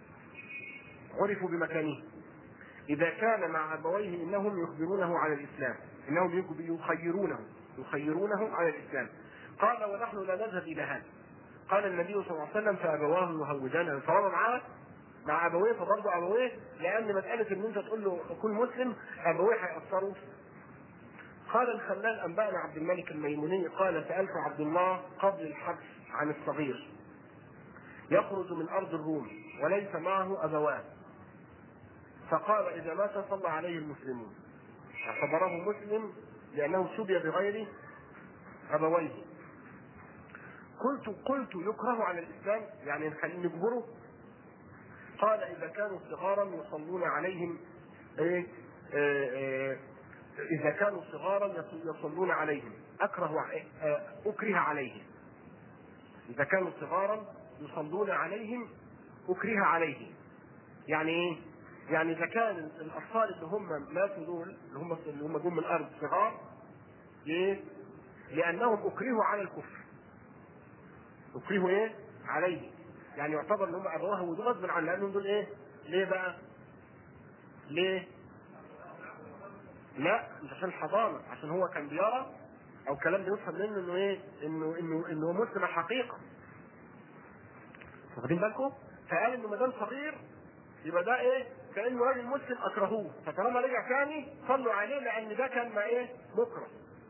عرفوا بمكانه إذا كان مع أبويه إنهم يخبرونه على الإسلام إنهم يخيرونه يخيرونه على الإسلام قال ونحن لا نذهب إلى هذا قال النبي صلى الله عليه وسلم فأبواه يهودان فهو معاه مع ابويه فبرضه ابويه لان مساله ان انت تقول له كن مسلم ابويه هيأثروا قال الخلال انبانا عبد الملك الميموني قال سالت عبد الله قبل الحبس عن الصغير يخرج من ارض الروم وليس معه ابوان فقال اذا مات صلى عليه المسلمون اعتبره مسلم لانه سبي بغير ابويه قلت قلت يكره على الاسلام يعني نخليه نجبره قال اذا كانوا صغارا يصلون عليهم ايه, إيه, إيه اذا كانوا صغارا يصلون عليهم اكره اكره عليهم اذا كانوا صغارا يصلون عليهم اكره عليهم يعني ايه يعني اذا كان الاطفال اللي هم ماتوا دول اللي هم اللي هم جم من الارض صغار ليه؟ لانهم اكرهوا على الكفر اكرهوا ايه؟ عليه يعني يعتبر ان هم ابواه ودول غصب عن لانهم دول ايه؟ ليه بقى؟ ليه؟ لا مش عشان الحضانه عشان هو كان بيرى او كلام بيفهم منه انه ايه؟ انه انه انه مسلم الحقيقه واخدين بالكم؟ فقال انه ما دام صغير يبقى ده ايه؟ كانه راجل مسلم اكرهوه فطالما رجع تاني صلوا عليه لان ده كان ما ايه؟ مكره.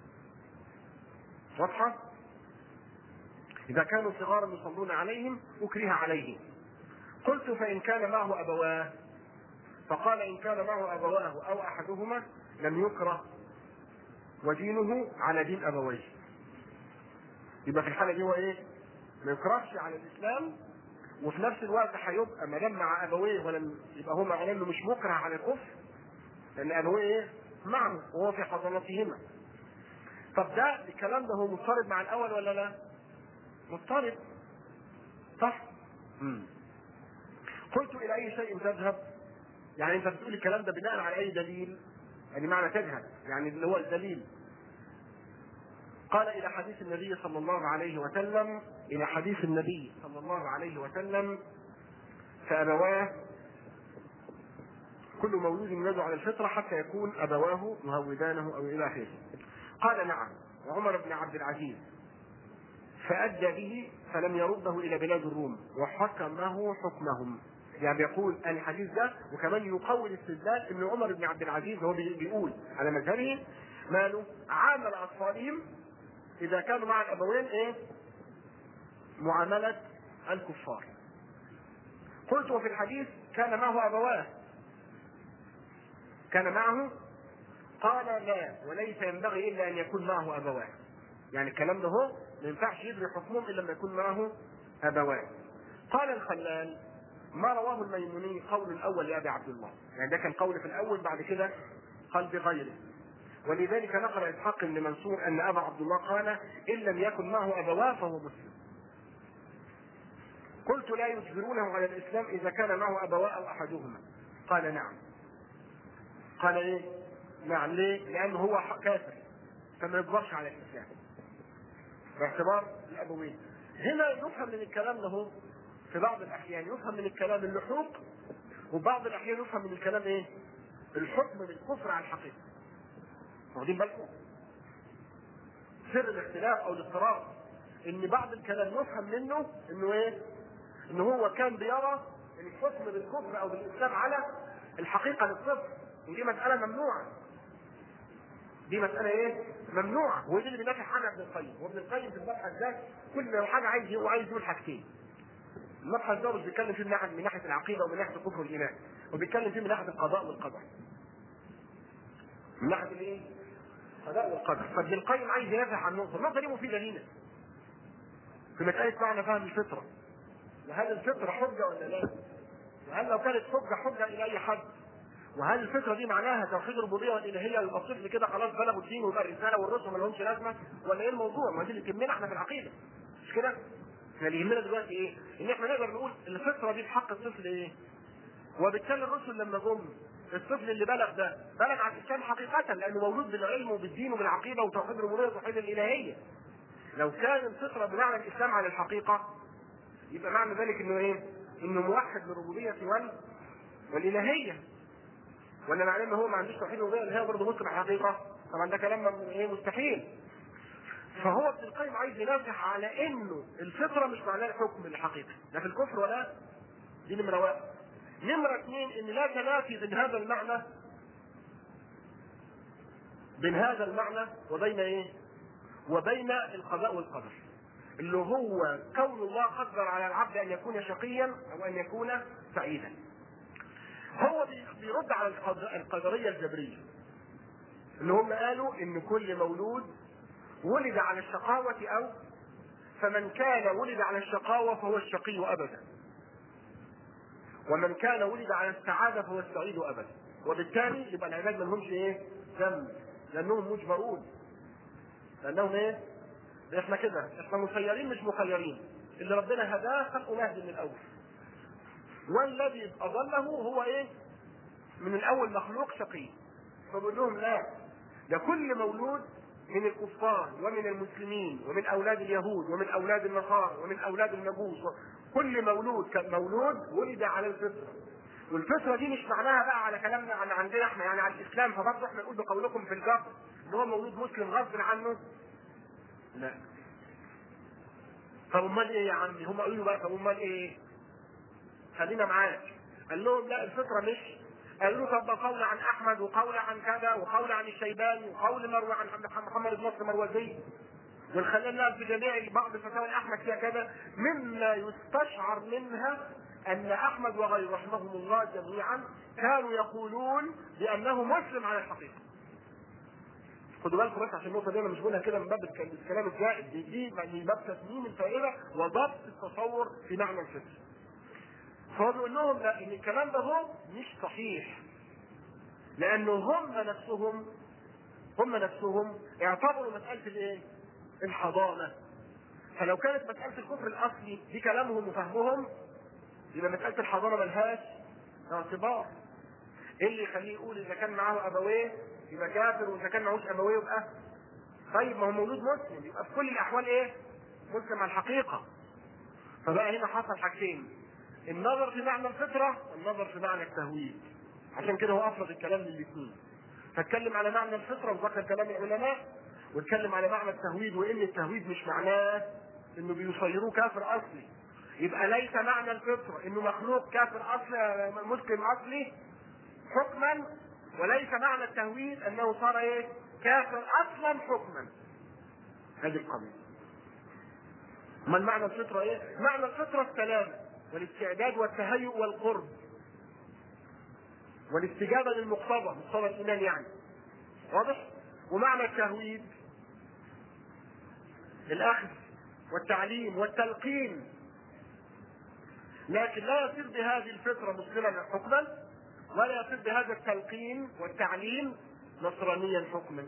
واضحه؟ اذا كانوا صغارا يصلون عليهم اكره عليهم. قلت فان كان معه ابواه فقال ان كان معه ابواه او احدهما لم يكره ودينه على دين ابويه. يبقى في الحاله دي هو ايه؟ ما يكرهش على الاسلام وفي نفس الوقت هيبقى ما دام مع ابويه ولم يبقى هو معناه انه مش مكره على الكفر لان ابويه ايه؟ معه وهو في حضانتهما. طب ده الكلام ده هو مضطرب مع الاول ولا لا؟ مضطرب صح؟ مم. قلت الى اي شيء تذهب؟ يعني انت بتقول الكلام ده بناء على اي دليل؟ يعني معنى تذهب يعني اللي هو الدليل قال الى حديث النبي صلى الله عليه وسلم الى حديث النبي صلى الله عليه وسلم فابواه كل مولود يولد على الفطره حتى يكون ابواه يهودانه او الى اخره قال نعم وعمر بن عبد العزيز فادى به فلم يرده الى بلاد الروم وحكمه حكمهم يعني بيقول الحديث ده وكمان يقوي الاستدلال ان عمر بن عبد العزيز هو بيقول على مذهبه ماله عامل اطفالهم اذا كانوا مع الابوين ايه معامله الكفار قلت وفي الحديث كان معه ابواه كان معه قال لا وليس ينبغي الا ان يكون معه ابواه يعني الكلام ده هو ما ينفعش يدري حكمهم الا لما يكون معه ابواه قال الخلال ما رواه الميموني قول الاول لابي عبد الله يعني ده كان قول في الاول بعد كده قال بغيره ولذلك نقل اسحاق بن منصور ان ابا عبد الله قال ان لم يكن معه ابواه فهو مسلم قلت لا يجبرونه على الاسلام اذا كان معه ابواه او احدهما قال نعم قال ايه نعم ليه لانه هو كافر فما يجبرش على الاسلام باعتبار الابوين هنا يفهم من الكلام له في بعض الاحيان يفهم من الكلام اللحوق وبعض الاحيان يفهم من الكلام ايه الحكم بالكفر على الحقيقه واخدين بالكم سر الاختلاف او الاضطراب ان بعض الكلام يفهم منه انه ايه ان هو كان بيرى الحكم بالكفر او بالاسلام على الحقيقه للصفر ودي مساله ممنوعه دي مساله ايه ممنوعه ودي اللي بينافح عنها ابن القيم وابن القيم في المبحث ده كل حاجه عايز هو عايز يقول حاجتين المبحث ده مش بيتكلم فيه من ناحيه من ناحيه العقيده ومن ناحيه الكفر والايمان وبيتكلم فيه من ناحيه القضاء والقدر من ناحيه الايه؟ القضاء والقدر فابن القيم عايز ينافح عن النقطه النقطه دي مفيده لينا في مساله معنى فهم الفطره وهل الفطره حجه ولا لا؟ وهل لو كانت حجه حجه الى اي حد؟ وهل الفطره دي معناها توحيد الربوبيه والالهيه يبقى الطفل كده خلاص بلغوا الدين ويبقى الرساله والرسل ما لهمش لازمه ولا ايه الموضوع؟ ما دي اللي تهمنا احنا في العقيده مش كده؟ احنا اللي يهمنا دلوقتي ايه؟ ان احنا نقدر نقول الفطره دي في حق الطفل ايه؟ وبالتالي الرسل لما جم الطفل اللي بلغ ده بلغ على الاسلام حقيقه لانه مولود بالعلم وبالدين وبالعقيده وتوحيد الربوبيه وتوحيد الالهيه. لو كان الفطره بمعنى الاسلام على الحقيقه يبقى معنى ذلك انه ايه؟ انه موحد للربوبيه وال والالهيه. ولا معناه ان هو ما عندوش توحيد الربوبيه والالهيه برضه مسلم على الحقيقه؟ طبعا ده كلام ايه مستحيل. فهو ابن القيم عايز ينافح على انه الفطره مش معناها الحكم الحقيقي لا في الكفر ولا دي نمره واحد نمره اثنين ان لا تنافي بين هذا المعنى بين هذا المعنى وبين ايه؟ وبين القضاء والقدر اللي هو كون الله قدر على العبد ان يكون شقيا او ان يكون سعيدا هو بيرد على القدريه الجبريه اللي هم قالوا ان كل مولود ولد على الشقاوة أو فمن كان ولد على الشقاوة فهو الشقي أبدا ومن كان ولد على السعادة فهو السعيد أبدا وبالتالي يبقى العباد ما لهمش إيه؟ ذنب لأنهم مجبرون لأنهم إيه؟ إحنا كده إحنا مسيرين مش مخيرين اللي ربنا هداه خلقه نهدي من الأول والذي أضله هو إيه؟ من الاول مخلوق شقي فبقول لهم لا ده كل مولود من الكفار ومن المسلمين ومن اولاد اليهود ومن اولاد النصارى ومن اولاد المجوس كل مولود كان مولود ولد على الفطره والفطره دي مش معناها بقى على كلامنا عن عندنا احنا يعني على الاسلام فبرضه احنا نقول بقولكم في الجبر ان هو مولود مسلم غصب عنه لا طب امال ايه يا عمي هم قالوا له بقى طب امال ايه خلينا معاك قال لهم لا الفطره مش قالوا له طب قول عن احمد وقول عن كذا وقول عن الشيباني وقول مروي عن محمد بن نصر مروزي والخلال في جميع بعض فتاوى احمد فيها كذا مما يستشعر منها ان احمد وغيره رحمهم الله جميعا كانوا يقولون بانه مسلم على الحقيقه خدوا بالكم بس عشان النقطه دي انا مش بقولها كده من باب الكلام الزائد دي دي من باب تسليم الفائده وضبط التصور في معنى الفكر. فهو بيقول لهم لا ان الكلام ده هو مش صحيح. لانه هم نفسهم هم نفسهم اعتبروا مساله الايه؟ الحضانه. فلو كانت مساله الكفر الاصلي دي كلامهم وفهمهم يبقى مساله الحضانه ملهاش اعتبار. ايه اللي يخليه يقول اذا كان معاه ابويه يبقى كافر واذا كان معهوش ابويه يبقى طيب ما هو مولود مسلم يبقى في كل الاحوال ايه؟ مسلم على الحقيقه. فبقى هنا حصل حاجتين النظر في معنى الفطره والنظر في معنى التهويد. عشان كده هو افرض الكلام للاثنين. فاتكلم على معنى الفطره وذكر كلام العلماء واتكلم على معنى التهويد وان التهويد مش معناه انه بيصيروه كافر اصلي. يبقى ليس معنى الفطره انه مخلوق كافر اصلي مسلم اصلي حكما وليس معنى التهويد انه صار ايه؟ كافر اصلا حكما. هذه القضيه. ما معنى الفطره ايه؟ معنى الفطره السلام والاستعداد والتهيؤ والقرب. والاستجابه للمقتضى، مقتضى الايمان يعني. واضح؟ ومعنى التهويد الاخذ والتعليم والتلقين لكن لا يصير بهذه الفطره مسلما حكما ولا يصير بهذا التلقين والتعليم نصرانيا حكما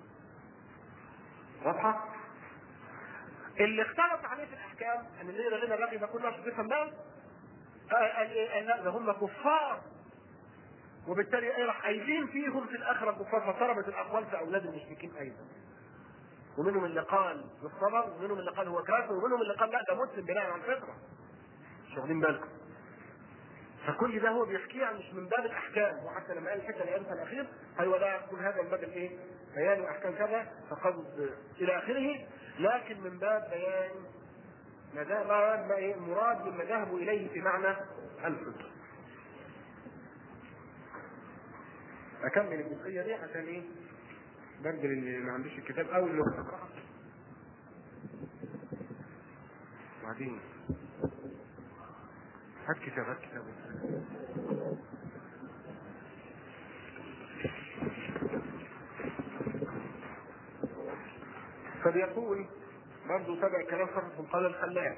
واضحة؟ اللي اختلط عليه في الاحكام ان اللي لنا الرغي ما كنا بيفهم بقى قال ايه؟ لا ده هم كفار وبالتالي ايه راح قايلين فيهم في الاخره كفار فضربت الاقوال في اولاد المشركين ايضا ومنهم اللي قال بالصبر ومنهم اللي قال هو كافر ومنهم اللي قال لا ده مسلم بناء على الفطره مش واخدين بالكم فكل ده هو بيحكيه عن مش من باب الاحكام وحتى لما قال الحته العنف الاخير ايوه ده كل هذا من باب الايه؟ بيان احكام كذا فقد الى اخره لكن من باب بيان مراد ما ايه؟ مراد مما ذهبوا اليه في معنى الفطر. اكمل الجزئيه دي عشان ايه؟ برضه اللي ما عندوش الكتاب او اللي بعدين هات كتاب هات كتاب فبيقول برضه تبع كلام صفحة قال الخلاف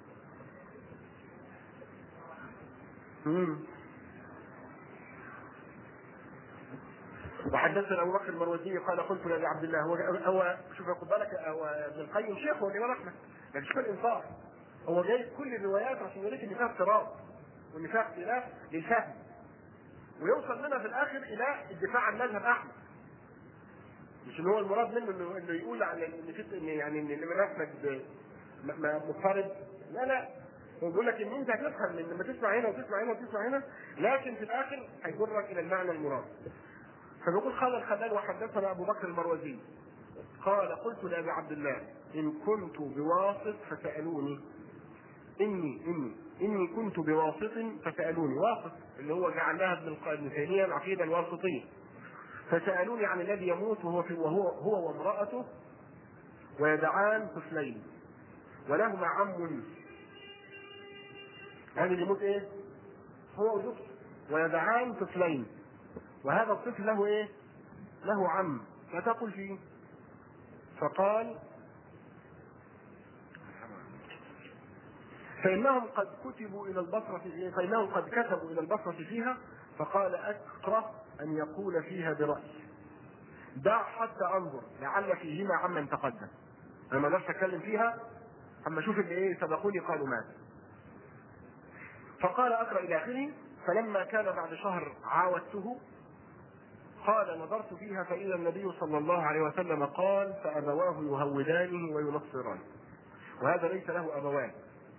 وحدثنا ابو بكر المروزي قال قلت لابي عبد الله هو هو شوف خد بالك هو ابن القيم شيخ هو الامام احمد لكن شوف الانصاف هو جايب كل الروايات عشان يوريك ان فيها اضطراب وان فيها اختلاف للفهم ويوصل منها في الاخر الى الدفاع عن مذهب احمد مش ان هو المراد منه انه انه يقول عن ان في ان يعني ان الامام احمد مضطرب لا لا هو بيقول لك ان انت هتفهم من لما تسمع هنا وتسمع هنا وتسمع هنا لكن في الاخر هيجرك الى المعنى المراد فبيقول قال الخلال وحدثنا ابو بكر المروزي قال قلت لابي عبد الله ان كنت بواسط فسالوني اني اني اني كنت بواسط فسالوني واسط اللي هو جعلها ابن ابن تيميه العقيده الواسطيه فسالوني عن الذي يموت وهو في وهو هو وامراته ويدعان طفلين ولهما عم هذا اللي يموت ايه؟ هو وزوجته ويدعان طفلين وهذا الطفل له ايه؟ له عم فتقل فيه فقال فإنهم قد كتبوا إلى البصرة فإنهم قد كتبوا إلى البصرة فيها فقال أكره أن يقول فيها برأي دع حتى أنظر لعل فيهما عمن تقدم أنا ما اقدرش أتكلم فيها أما أشوف اللي إيه سبقوني قالوا ماذا فقال أقرأ إلى آخره فلما كان بعد شهر عاودته قال نظرت فيها فإذا النبي صلى الله عليه وسلم قال فأبواه يهودانه وينصرانه وهذا ليس له أبوان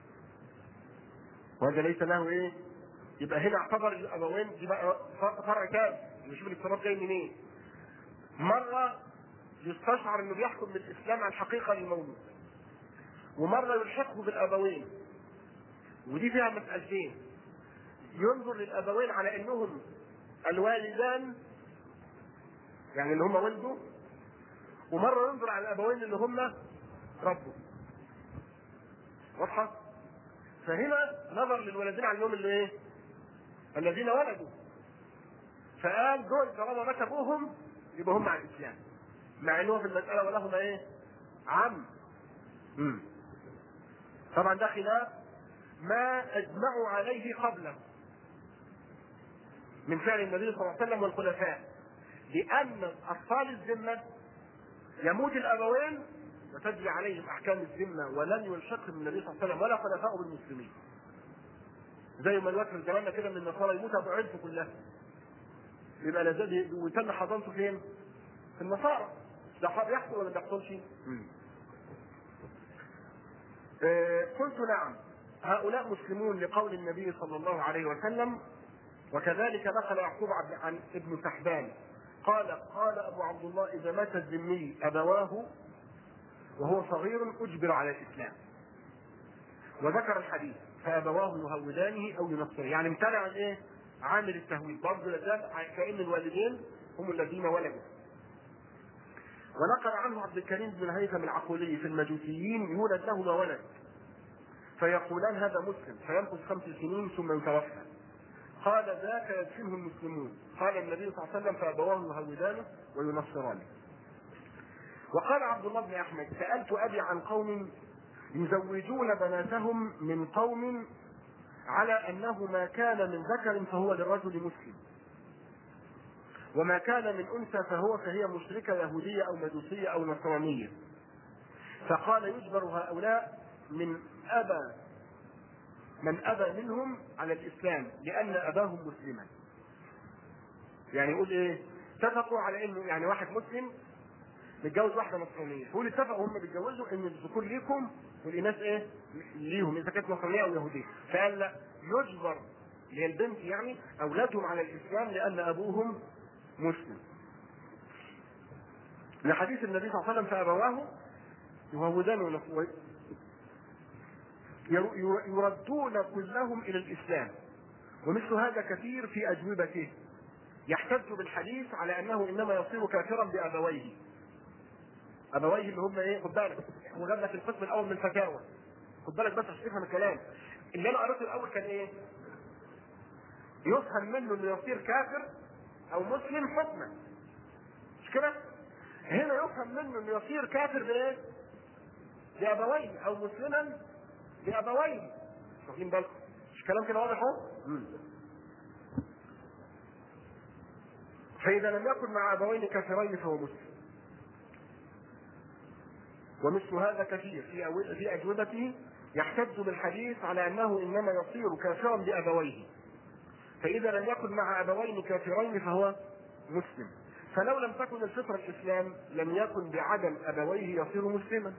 وهذا ليس له إيه؟ يبقى هنا اعتبر الأبوين دي بقى فرع تاني نشوف الاضطراب جاي منين مرة يستشعر انه بيحكم بالاسلام عن حقيقه للمولود ومره يلحقه بالابوين ودي فيها مسألتين ينظر للابوين على انهم الوالدان يعني اللي هم ولده ومره ينظر على الابوين اللي هم ربه واضحه فهنا نظر للولدين على انهم اللي ايه الذين ولدوا فقال دول طالما مات ابوهم يبقى هم على الاسلام مع انه في المساله ولهما ايه عم مم. طبعا ده خلاف ما اجمعوا عليه قبله من فعل النبي صلى الله عليه وسلم والخلفاء لان اطفال الذمه يموت الابوين وتجري عليهم احكام الذمه ولن يلحقهم النبي صلى الله عليه وسلم ولا خلفاءه بالمسلمين زي ما الوقت في زماننا كده من النصارى يموت ابو عيلته كلها يبقى لازم ويتم حضانته فين؟ في النصارى ده يحصل ولا ما بيحصلش؟ آه قلت نعم هؤلاء مسلمون لقول النبي صلى الله عليه وسلم وكذلك نقل يعقوب عن ابن سحبان قال قال ابو عبد الله اذا مات الذمي ابواه وهو صغير اجبر على الاسلام وذكر الحديث فابواه يهودانه او ينصرانه يعني امتنع عن ايه؟ عامل التهويد برضه لذلك كأن الوالدين هم الذين ولدوا ونقل عنه عبد الكريم بن الهيثم العقولي في المجوسيين يولد لهما ولد فيقولان هذا مسلم فيمكث خمس سنين ثم يتوفى قال ذاك يدفنه المسلمون قال النبي صلى الله عليه وسلم فابواه يهودانه وينصرانه وقال عبد الله بن احمد سالت ابي عن قوم يزوجون بناتهم من قوم على انه ما كان من ذكر فهو للرجل مسلم وما كان من انثى فهو فهي مشركه يهوديه او مجوسيه او نصرانيه فقال يجبر هؤلاء من ابى من ابى منهم على الاسلام لان اباهم مسلما يعني يقول ايه اتفقوا على انه يعني واحد مسلم متجوز واحده نصرانيه فقول اتفقوا هم بيتجوزوا ان الذكور ليكم والاناث ايه ليهم اذا كانت نصرانيه او يهوديه فقال لا يجبر اللي هي البنت يعني اولادهم على الاسلام لان ابوهم مسلم لحديث النبي صلى الله عليه وسلم فابواه يهودان يردون كلهم الى الاسلام ومثل هذا كثير في اجوبته يحتج بالحديث على انه انما يصير كافرا بابويه ابويه اللي هم ايه خد بالك هو جاب لك القسم الاول من الفتاوى خد بالك بس عشان تفهم الكلام اللي انا قريته الاول كان ايه يفهم منه انه يصير كافر او مسلم حكما مش كده هنا يفهم منه انه يصير كافر بايه بابويه او مسلما بابويه واخدين بالكم مش كلام كده واضح اهو فاذا لم يكن مع ابوين كافرين فهو مسلم ومثل هذا كثير في في اجوبته يحتج بالحديث على انه انما يصير كافرا بابويه فاذا لم يكن مع ابوين كافرين فهو مسلم فلو لم تكن الفطره الاسلام لم يكن بعدم ابويه يصير مسلما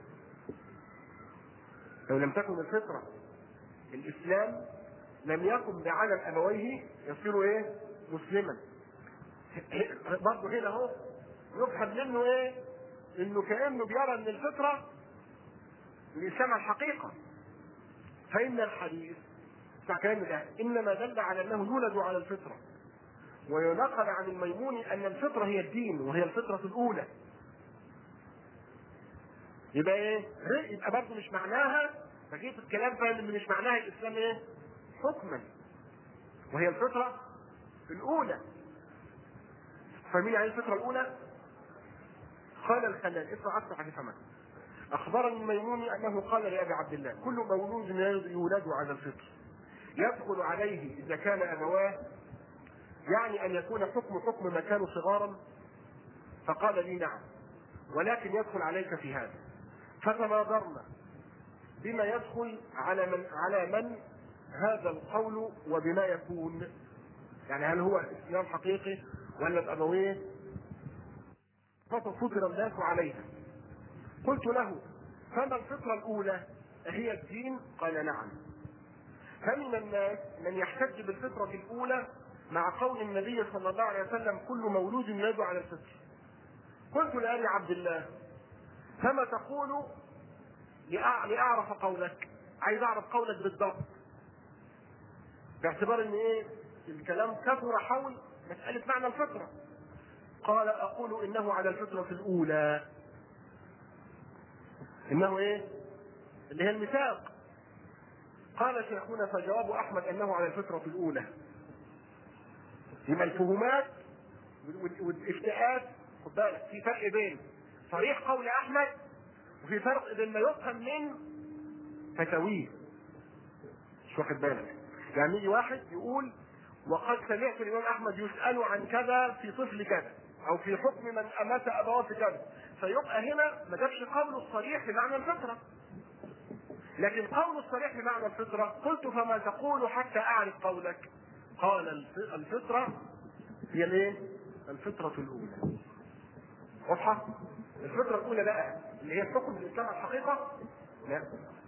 لو لم تكن الفطره الاسلام لم يكن بعدم ابويه يصير ايه مسلما برضه هنا اهو يفهم منه ايه انه كانه بيرى ان الفطره الاسلام الحقيقه فان الحديث بتاع كلام ده انما دل على انه يولد على الفطره وينقل عن الميمون ان الفطره هي الدين وهي الفطره الاولى يبقى ايه؟ يبقى برضه مش معناها فجيت الكلام فاهم ان مش معناها الاسلام ايه؟ حكما وهي الفطره الاولى فمين يعني الفطره الاولى؟ قال الخلال اسمع اصبح هتفهمك اخبرني الميمون انه قال لابي عبد الله كل مولود يولد على الفطر يدخل عليه اذا كان ابواه يعني ان يكون حكم حكم ما كانوا صغارا فقال لي نعم ولكن يدخل عليك في هذا فتناظرنا بما يدخل على من على من هذا القول وبما يكون يعني هل هو اسلام حقيقي ولا بابويه فطر الناس عليها قلت له فما الفطره الاولى هي الدين قال نعم فمن الناس من يحتج بالفطره الاولى مع قول النبي صلى الله عليه وسلم كل مولود يولد على الفطر قلت لابي عبد الله فما تقول لاعرف قولك عايز اعرف قولك بالضبط باعتبار ان ايه الكلام كثر حول مسألة معنى الفطرة قال اقول انه على الفطرة الاولى انه ايه اللي هي الميثاق قال شيخنا فجواب احمد انه على الفطرة الاولى يبقى الفهومات والافتاءات خد بالك في فرق بين صريح قول احمد وفي فرق بين ما يفهم من فتاويه مش واخد بالك يعني يجي واحد يقول وقد سمعت الامام احمد يسال عن كذا في طفل كذا او في حكم من امات ابواه في كذا فيبقى هنا ما جابش قوله الصريح بمعنى الفطره لكن قول الصريح بمعنى الفطره قلت فما تقول حتى اعرف قولك قال الفطره هي الايه؟ الفطره الاولى واضحه؟ الفطره الاولى بقى اللي هي الحكم بالاسلام على الحقيقه لا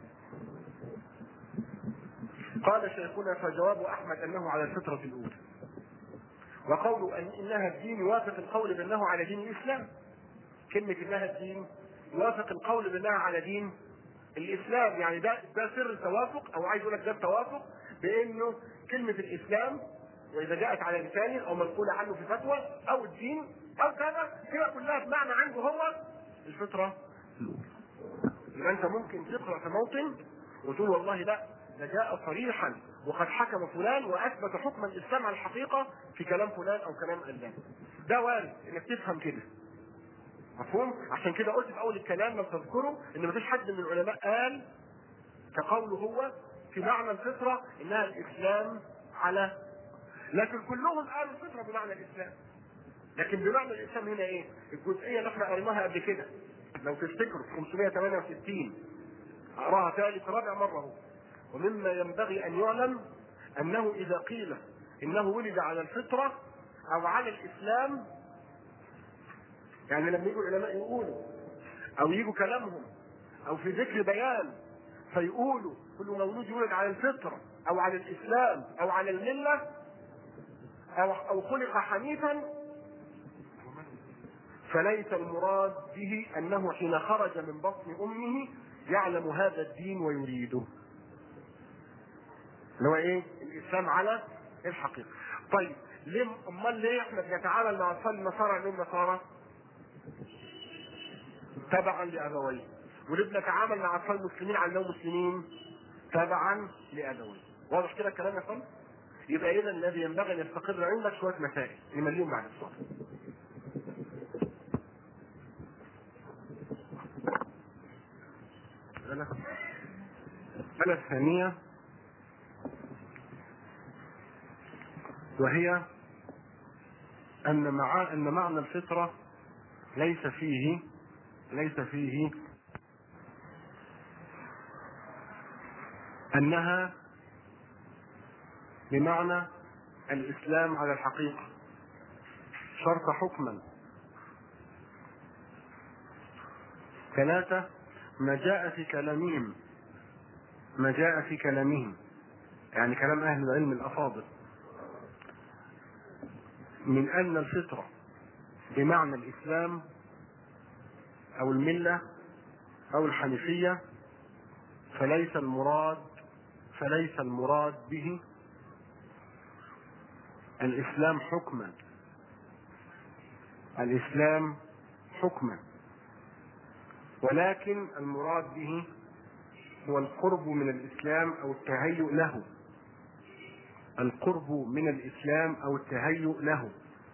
قال شيخنا فجواب احمد انه على الفطره الاولى وقول أن انها الدين يوافق القول بانه على دين الاسلام كلمه انها الدين يوافق القول بانها على دين الاسلام يعني ده ده سر التوافق او عايز اقول لك ده التوافق بانه كلمه الاسلام واذا جاءت على لسانه او منقوله عنه في فتوى او الدين او كذا هي كلها بمعنى عنده هو الفطره الاولى يبقى انت ممكن تقرا في موطن وتقول والله لا ده جاء صريحا وقد حكم فلان واثبت حكم الاسلام على الحقيقه في كلام فلان او كلام علان ده وارد انك تفهم كده مفهوم عشان كده قلت في اول الكلام لو تذكروا ان مفيش حد من العلماء قال كقوله هو في معنى الفطره انها الاسلام على لكن كلهم قالوا الفطره بمعنى الاسلام لكن بمعنى الاسلام هنا ايه؟ الجزئيه اللي احنا قريناها قبل كده لو تفتكروا 568 اقراها ثالث رابع مره اهو ومما ينبغي ان يعلم انه اذا قيل انه ولد على الفطره او على الاسلام يعني لما يجوا العلماء يقولوا او يجوا كلامهم او في ذكر بيان فيقولوا كل مولود يولد على الفطره او على الاسلام او على المله او او خلق حنيفا فليس المراد به انه حين خرج من بطن امه يعلم هذا الدين ويريده اللي هو ايه الاسلام على الحقيقه طيب ليه امال ليه احنا بنتعامل مع اطفال النصارى عليهم نصارى تبعا لابويه وليه بنتعامل مع اطفال المسلمين على انهم مسلمين تبعا لابويه واضح كده الكلام يا فندم يبقى اذا الذي ينبغي ان يستقر عندك شويه مسائل نمليهم بعد الصلاه المسألة الثانية وهي أن مع أن معنى الفطرة ليس فيه ليس فيه أنها بمعنى الإسلام على الحقيقة شرط حكما ثلاثة ما جاء في كلامهم ما جاء في كلامهم يعني كلام أهل العلم الأفاضل من أن الفطرة بمعنى الإسلام أو الملة أو الحنيفية فليس المراد فليس المراد به الإسلام حكما الإسلام حكما ولكن المراد به هو القرب من الإسلام أو التهيؤ له القرب من الإسلام أو التهيؤ له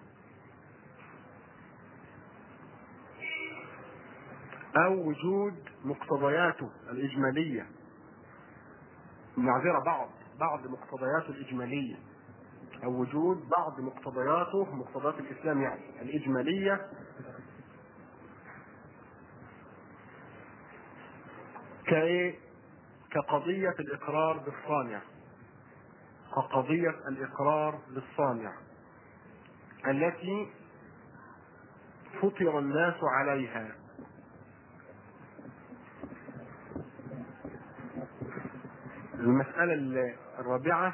أو وجود مقتضياته الإجمالية معذرة بعض بعض مقتضياته الإجمالية أو وجود بعض مقتضياته مقتضيات الإسلام يعني الإجمالية كإيه؟ كقضية الإقرار بالصانع كقضية الإقرار بالصانع التي فطر الناس عليها المسألة الرابعة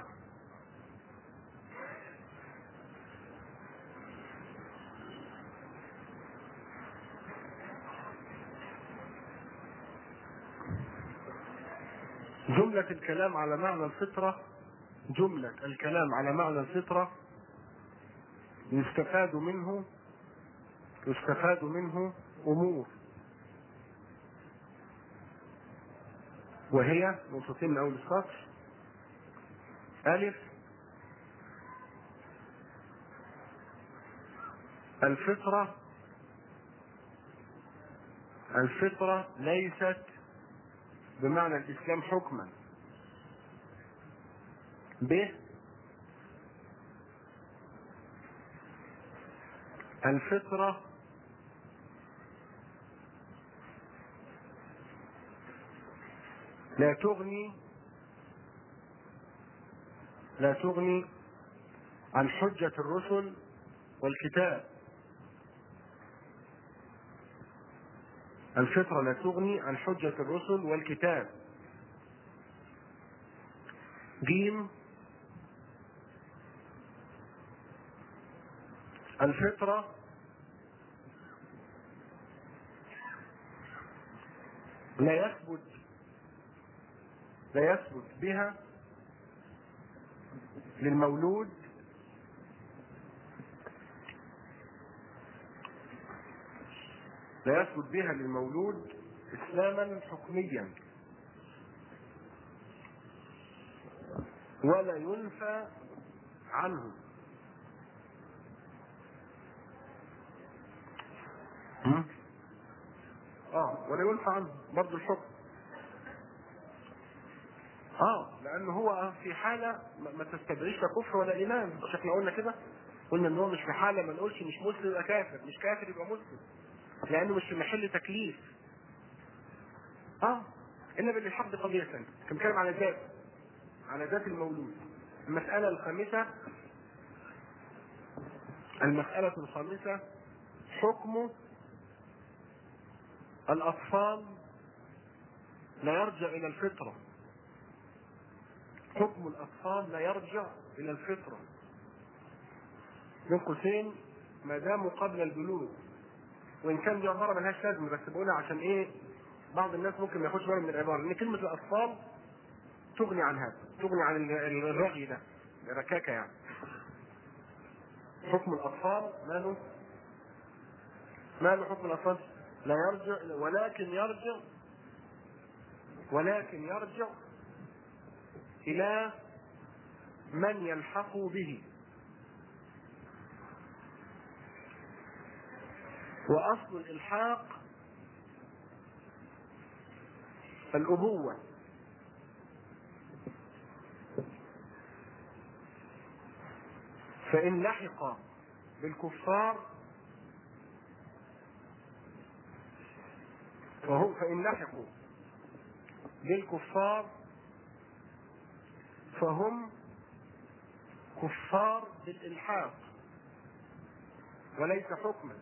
جملة الكلام على معنى الفطرة جملة الكلام على معنى الفطرة يستفاد منه يستفاد منه أمور وهي نقطتين من أول السطر ألف الفطرة الفطرة ليست بمعنى الإسلام حكما ب الفطرة لا تغني لا تغني عن حجة الرسل والكتاب الفطرة لا تغني عن حجة الرسل والكتاب جيم الفطرة لا يثبت لا يثبت بها للمولود لا يثبت بها للمولود اسلاما حكميا ولا ينفى عنه اه ولا ينفى عنه برضه الحكم اه لان هو في حاله ما تستدعيش لا كفر ولا ايمان مش احنا قلنا كده قلنا ان هو مش في حاله ما نقولش مش مسلم يبقى كافر مش كافر يبقى مسلم لانه مش في محل تكليف اه الا بالحق قضيه ثانيه كان بيتكلم على ذات على ذات المولود المساله الخامسه المساله الخامسه حكم الاطفال لا يرجع الى الفطره حكم الاطفال لا يرجع الى الفطره بين قوسين ما داموا قبل البلوغ وان كان دي عباره ملهاش لازمه بس بقولها عشان ايه بعض الناس ممكن ما ياخدش باله من العباره ان كلمه الاطفال تغني عن هذا تغني عن الرغي ده ركاكه يعني حكم الاطفال ماله ماله حكم الاطفال لا يرجع ولكن يرجع ولكن يرجع الى من يلحق به واصل الالحاق الابوه فان لحق بالكفار فهم فان لحقوا بالكفار فهم كفار بالالحاق وليس حكما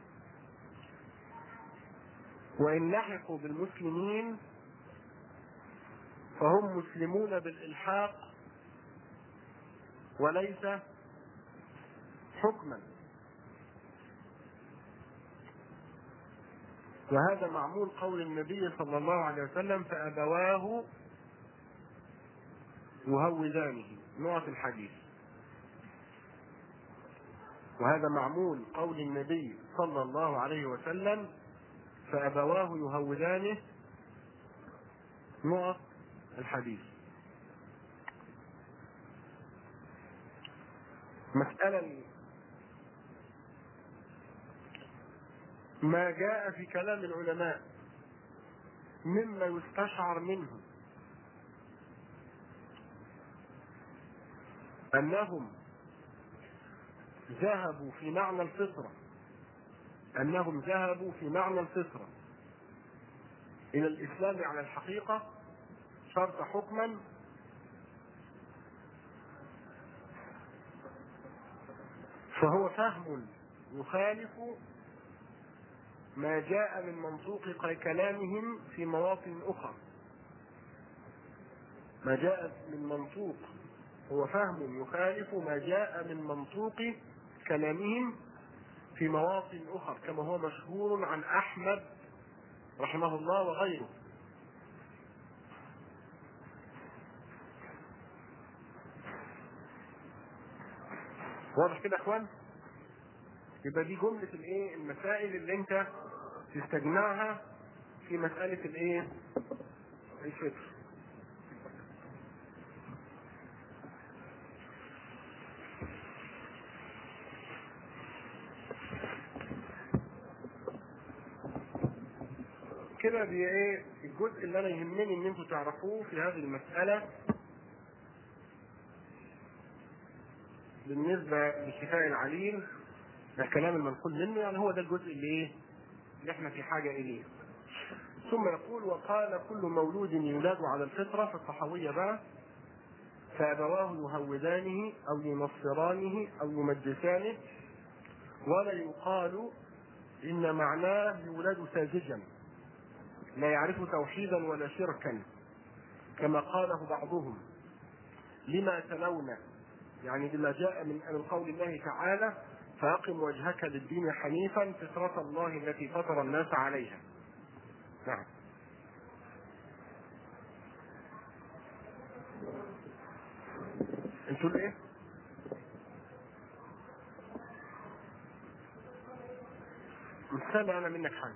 وإن لحقوا بالمسلمين فهم مسلمون بالإلحاق وليس حكما وهذا معمول قول النبي صلى الله عليه وسلم فأبواه يهودانه نوع الحديث وهذا معمول قول النبي صلى الله عليه وسلم فأبواه يهودانه نقط الحديث مسألة ما جاء في كلام العلماء مما يستشعر منه أنهم ذهبوا في معنى الفطرة أنهم ذهبوا في معنى الفطرة إلى الإسلام على الحقيقة شرط حكما فهم يخالف ما جاء من منطوق كلامهم في مواطن أخرى ما جاء من منطوق هو فهم يخالف ما جاء من منطوق كلامهم في مواطن أخرى كما هو مشهور عن أحمد رحمه الله وغيره واضح كده يا اخوان يبقى دي جملة الايه المسائل اللي انت تستجمعها في مسألة الايه الفطر كده دي ايه الجزء اللي انا يهمني ان انتوا تعرفوه في هذه المسألة بالنسبة لشفاء العليل الكلام المنقول منه يعني هو ده الجزء اللي ايه اللي احنا في حاجة اليه ثم يقول وقال كل مولود يولد على الفطرة في الصحوية بقى فأبواه يهودانه أو ينصرانه أو يمجسانه ولا يقال إن معناه يولد ساذجا لا يعرف توحيدا ولا شركا كما قاله بعضهم لما تلون يعني بما جاء من من قول الله تعالى فأقم وجهك للدين حنيفا فطرة الله التي فطر الناس عليها نعم انتوا الايه؟ مش سامع انا منك حاجه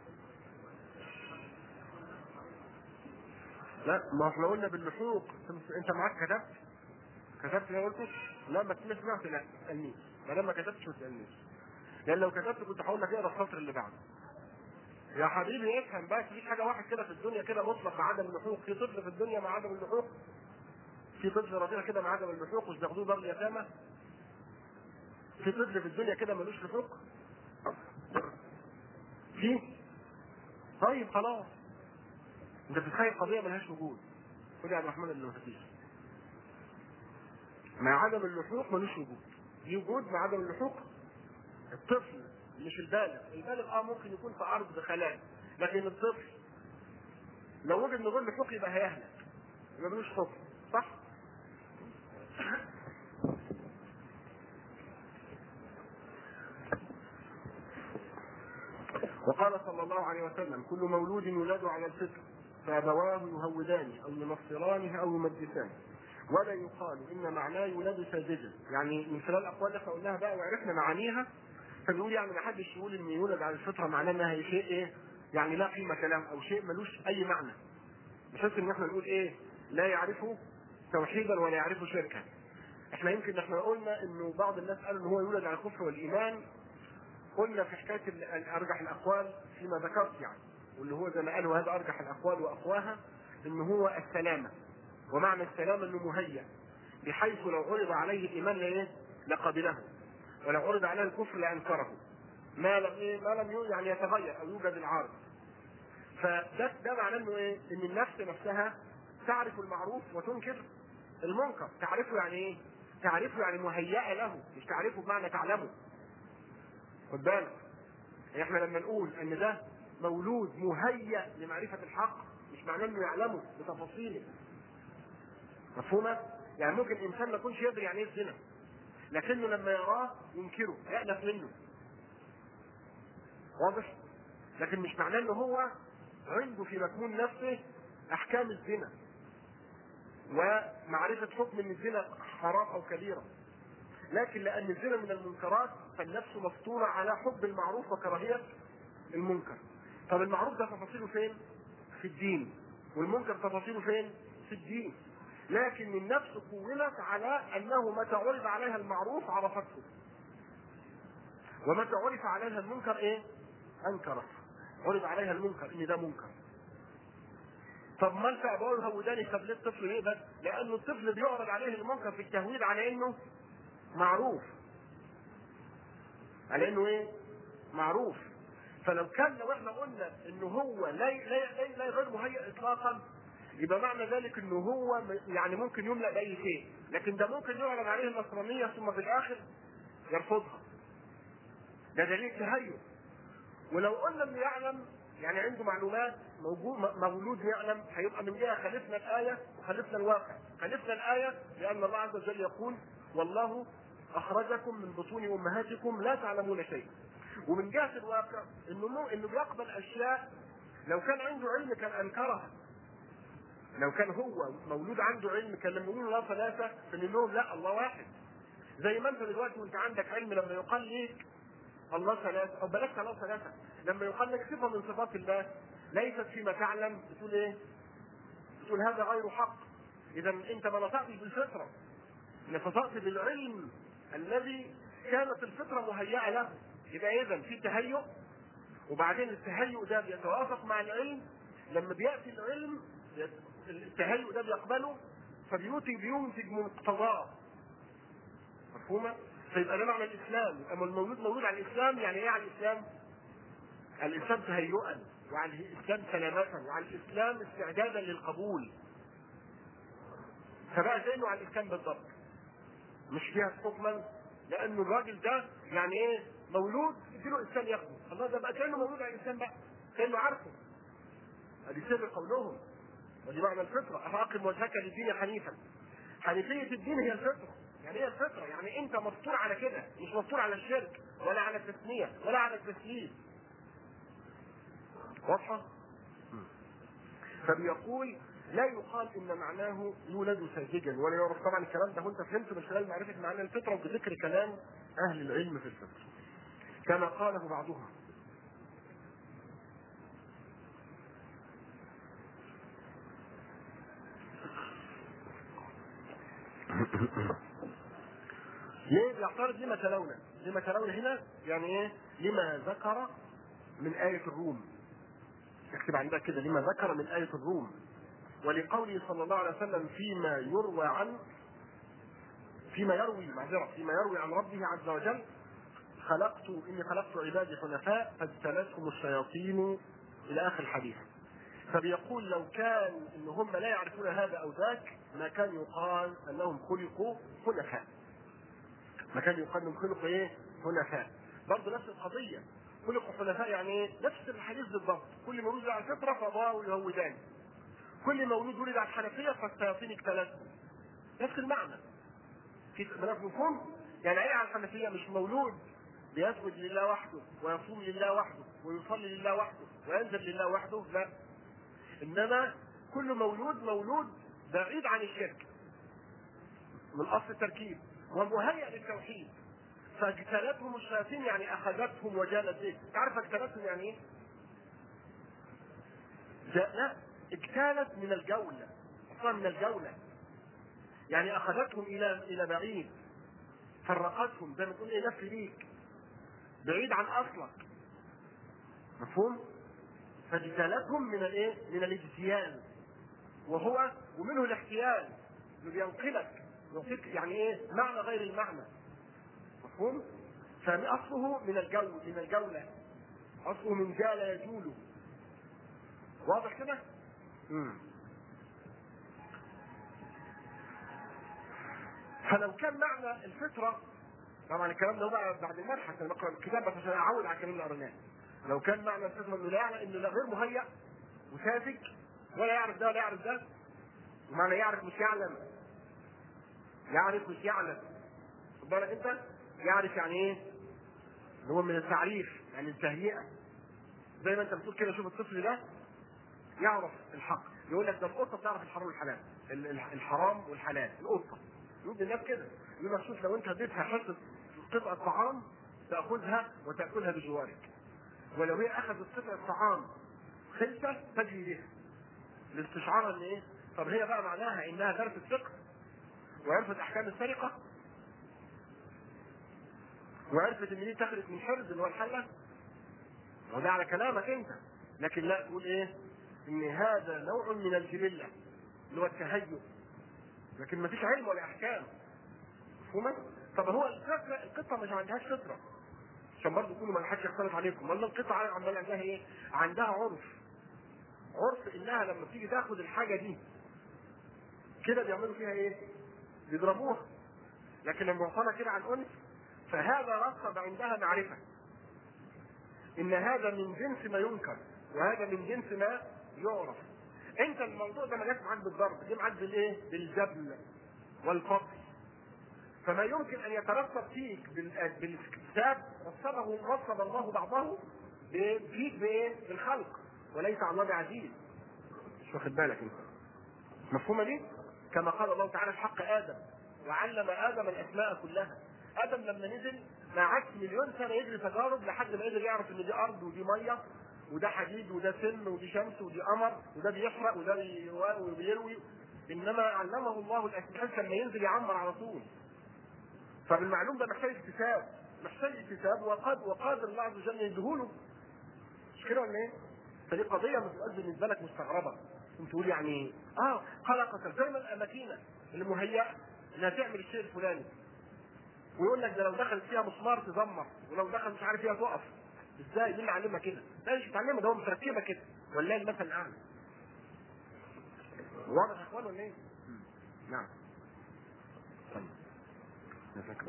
لا ما احنا قلنا باللحوق انت معاك كتبت كتبت اللي قلته لا ما سمعت لا تسالنيش ما دام ما كتبتش ما تسالنيش لان لو كتبت كنت هقول لك اقرا السطر اللي بعده يا حبيبي افهم بقى في حاجه واحد كده في الدنيا كده مطلق مع عدم اللحوق في طفل في الدنيا مع عدم اللحوق في طفل رضيع كده مع عدم اللحوق مش بياخدوه دار اليتامى في طفل في الدنيا كده ملوش لحوق في طيب خلاص انت بتتخيل قضيه ملهاش وجود خد يا عبد الرحمن اللي ما فيش مع عدم اللحوق ملوش وجود في وجود مع عدم اللحوق الطفل مش البالغ البالغ اه ممكن يكون في عرض بخلاء لكن الطفل لو وجد من غير لحوق يبقى هيهلك يبقى ملوش حكم صح؟ وقال صلى الله عليه وسلم كل مولود يولد على الفطر فابواه يهودانه او ينصرانه او يمجسانه ولا يقال ان معناه يولد ساذجا يعني من خلال الاقوال اللي احنا قلناها بقى وعرفنا معانيها فبيقول يعني ما حدش يقول ان يولد على الفطره معناه انها هي شيء ايه يعني لا قيمه له او شيء ملوش اي معنى بحيث ان احنا نقول ايه لا يعرفه توحيدا ولا يعرفه شركا احنا يمكن احنا قلنا انه بعض الناس قالوا ان هو يولد على الكفر والايمان قلنا في حكايه ارجح الاقوال فيما ذكرت يعني واللي هو زي ما قالوا هذا ارجح الاقوال واقواها ان هو السلامه ومعنى السلامه انه مهيأ بحيث لو عرض عليه الايمان لايه؟ لقبله ولو عرض عليه الكفر لانكره ما لم ايه؟ ما لم يعني يتغير او يوجد العارض فده ده معناه انه ايه؟ ان النفس نفسها تعرف المعروف وتنكر المنكر تعرفه يعني ايه؟ تعرفه يعني مهيئه له مش تعرفه بمعنى تعلمه خد بالك احنا لما نقول ان ده مولود مهيأ لمعرفة الحق مش معناه انه يعلمه بتفاصيله مفهومة؟ يعني ممكن انسان ما يكونش يدري يعني ايه الزنا لكنه لما يراه ينكره يألف منه واضح؟ لكن مش معناه ان هو عنده في مكمون نفسه احكام الزنا ومعرفة حكم ان الزنا حرام او كبيرة لكن لان الزنا من المنكرات فالنفس مفطورة على حب المعروف وكراهية المنكر طب المعروف ده تفاصيله فين؟ في الدين والمنكر تفاصيله فين؟ في الدين لكن النفس قولت على انه متى عرض عليها المعروف عرفته ومتى عرف عليها المنكر ايه؟ انكرت عرض عليها المنكر ان ده منكر طب ما انت ابوه يهوداني طب ليه الطفل يقبل؟ لانه الطفل بيعرض عليه المنكر في التهويد على انه معروف على انه ايه؟ معروف فلو كان لو احنا قلنا انه هو لا لا لا غير مهيئ اطلاقا يبقى معنى ذلك انه هو يعني ممكن يملا باي شيء لكن ده ممكن يعرض عليه النصرانيه ثم في الاخر يرفضها ده دليل تهيؤ ولو قلنا انه يعلم يعني عنده معلومات موجود مولود يعلم هيبقى من جهه خالفنا الايه وخالفنا الواقع خالفنا الايه لان الله عز وجل يقول والله اخرجكم من بطون امهاتكم لا تعلمون شيئا ومن جهه الواقع انه مو انه بيقبل اشياء لو كان عنده علم كان انكرها لو كان هو مولود عنده علم كان لما يقولوا الله ثلاثه فنقول لهم لا الله واحد زي ما انت دلوقتي وانت عندك علم لما يقال ليك الله ثلاثة أو بلاش الله ثلاثة لما يقال لك صفة من صفات الله ليست فيما تعلم بتقول إيه؟ بتقول هذا غير حق إذا أنت ما نطقتش بالفطرة نطقت بالعلم الذي كانت الفطرة مهيئة له يبقى إذا في تهيؤ وبعدين التهيؤ ده بيتوافق مع العلم لما بيأتي العلم التهيؤ ده بيقبله فبيوتي بينتج مقتضاه مفهومة؟ فيبقى ده معنى الاسلام اما المولود مولود على الاسلام يعني ايه على الاسلام؟ على الاسلام تهيئا وعلى الاسلام سلامة وعلى الاسلام استعدادا للقبول فبقى زيه على الاسلام بالضبط مش فيها حكما لانه الراجل ده يعني ايه مولود اديله انسان ياخده الله ده بقى كانه مولود على الانسان بقى كانه عارفه ادي سر قولهم ودي معنى الفطره افاقم وجهك للدين حنيفا حنيفيه الدين هي الفطره يعني هي الفطره يعني انت مفطور على كده مش مفطور على الشرك ولا على التسميه ولا على التسليم واضحه فبيقول لا يقال ان معناه يولد ساذجا ولا يعرف طبعا الكلام ده انت فهمته من خلال معرفه معنى الفطره وبذكر كلام اهل العلم في الفطره كما قاله بعضهم ليه بيعترض لما تلون لما تلون هنا يعني ايه لما ذكر من آية الروم اكتب عندك كده لما ذكر من آية الروم ولقوله صلى الله عليه وسلم فيما يروى عن فيما يروي معذرة فيما يروي عن ربه عز وجل خلقت إني خلقت عبادي حنفاء فاجتلتهم الشياطين إلى آخر الحديث فبيقول لو كان إن هم لا يعرفون هذا أو ذاك ما كان يقال أنهم خلقوا حنفاء ما كان يقال انهم خلقوا إيه حنفاء برضه نفس القضية خلقوا حنفاء يعني إيه نفس الحديث بالضبط كل مولود على الفطرة فضاء يهودان كل مولود ولد على الحنفية فالشياطين اجتلته نفس المعنى في مفهوم يعني ايه على الحنفية مش مولود بيسجد لله وحده ويصوم لله وحده ويصلي لله وحده وينزل لله وحده لا انما كل مولود مولود بعيد عن الشرك من اصل التركيب ومهيئ للتوحيد فاجتلتهم الشياطين يعني اخذتهم وجالت به تعرف اجتلتهم يعني ايه؟ لا اجتالت من الجولة اصلا من الجولة يعني اخذتهم الى الى بعيد فرقتهم زي ما تقول ايه نفسي ليك بعيد عن اصلك مفهوم؟ فاجتالتهم من الايه؟ من الاجتيال وهو ومنه الاحتيال اللي بينقلك يعطيك يعني ايه؟ معنى غير المعنى مفهوم؟ فاصله من الجو من الجولة اصله من جال يجول واضح كده؟ امم فلو كان معنى الفطرة طبعا الكلام ده بقى بعد المبحث انا بقرا الكتاب بس عشان اعود على الكلام اللي قريناه لو كان معنى الفطرة انه لا يعلم انه لا غير مهيأ وساذج ولا يعرف ده ولا يعرف ده ومعنى يعرف مش يعلم يعرف مش يعلم خد بالك انت يعرف يعني ايه؟ اللي هو من التعريف يعني التهيئة زي ما انت بتقول كده شوف الطفل ده يعرف الحق يقول لك ده القطه بتعرف الحرام والحلال الحرام والحلال القطه يقول للناس كده يقول لك شوف لو انت اديتها حته قطعه طعام تاخذها وتاكلها بجوارك ولو هي اخذت قطعه طعام خلفه تجري بها الاستشعار ان ايه؟ طب هي بقى معناها انها درس الفقه وعرفت احكام السرقه وعرفت ان دي تخرج من حرز اللي هو الحله وده على كلامك انت لكن لا تقول ايه؟ ان هذا نوع من الجبله اللي هو التهيؤ لكن ما فيش علم ولا احكام مفهومة؟ طب هو الفكرة القطة مش عندهاش فطرة عشان برضه تقولوا ما حدش يختلف عليكم ولا القطة عمال عندها ايه؟ عندها عرف عرف انها لما تيجي تاخد الحاجة دي كده بيعملوا فيها ايه؟ بيضربوها لكن لما وصلنا كده عن انس فهذا رصد عندها معرفة ان هذا من جنس ما ينكر وهذا من جنس ما يعرف انت الموضوع ده ما جاش معاك بالضرب جه معاك بالايه بالجبل والفصل فما يمكن ان يترتب فيك بالاكتساب رسبه رسب الله بعضه فيك بايه بالخلق وليس على الله بعزيز مش واخد بالك انت مفهومه دي كما قال الله تعالى في حق ادم وعلم ادم الاسماء كلها ادم لما نزل ما عادش مليون سنه يجري تجارب لحد ما قدر يعرف ان دي ارض ودي ميه وده حديد وده سن ودي شمس ودي قمر وده بيحرق وده بيروي انما علمه الله الاسماء لما ينزل يعمر على طول فبالمعلوم ده محتاج اكتساب محتاج اكتساب وقد وقادر الله عز وجل يديهوله مش كده ولا ايه؟ فدي قضيه ما تبقاش بالنسبه لك مستغربه انت تقول يعني اه خلقك زي ما الماكينه المهيئه انها تعمل الشيء الفلاني ويقول لك ده لو دخل فيها مسمار تزمر ولو دخل مش عارف فيها تقف ازاي مين اللي علمها كده؟ لا مش متعلمها ده هو متركبه كده ولا المثل الاعلى واضح يا اخوان ولا ايه؟ نعم طيب جزاك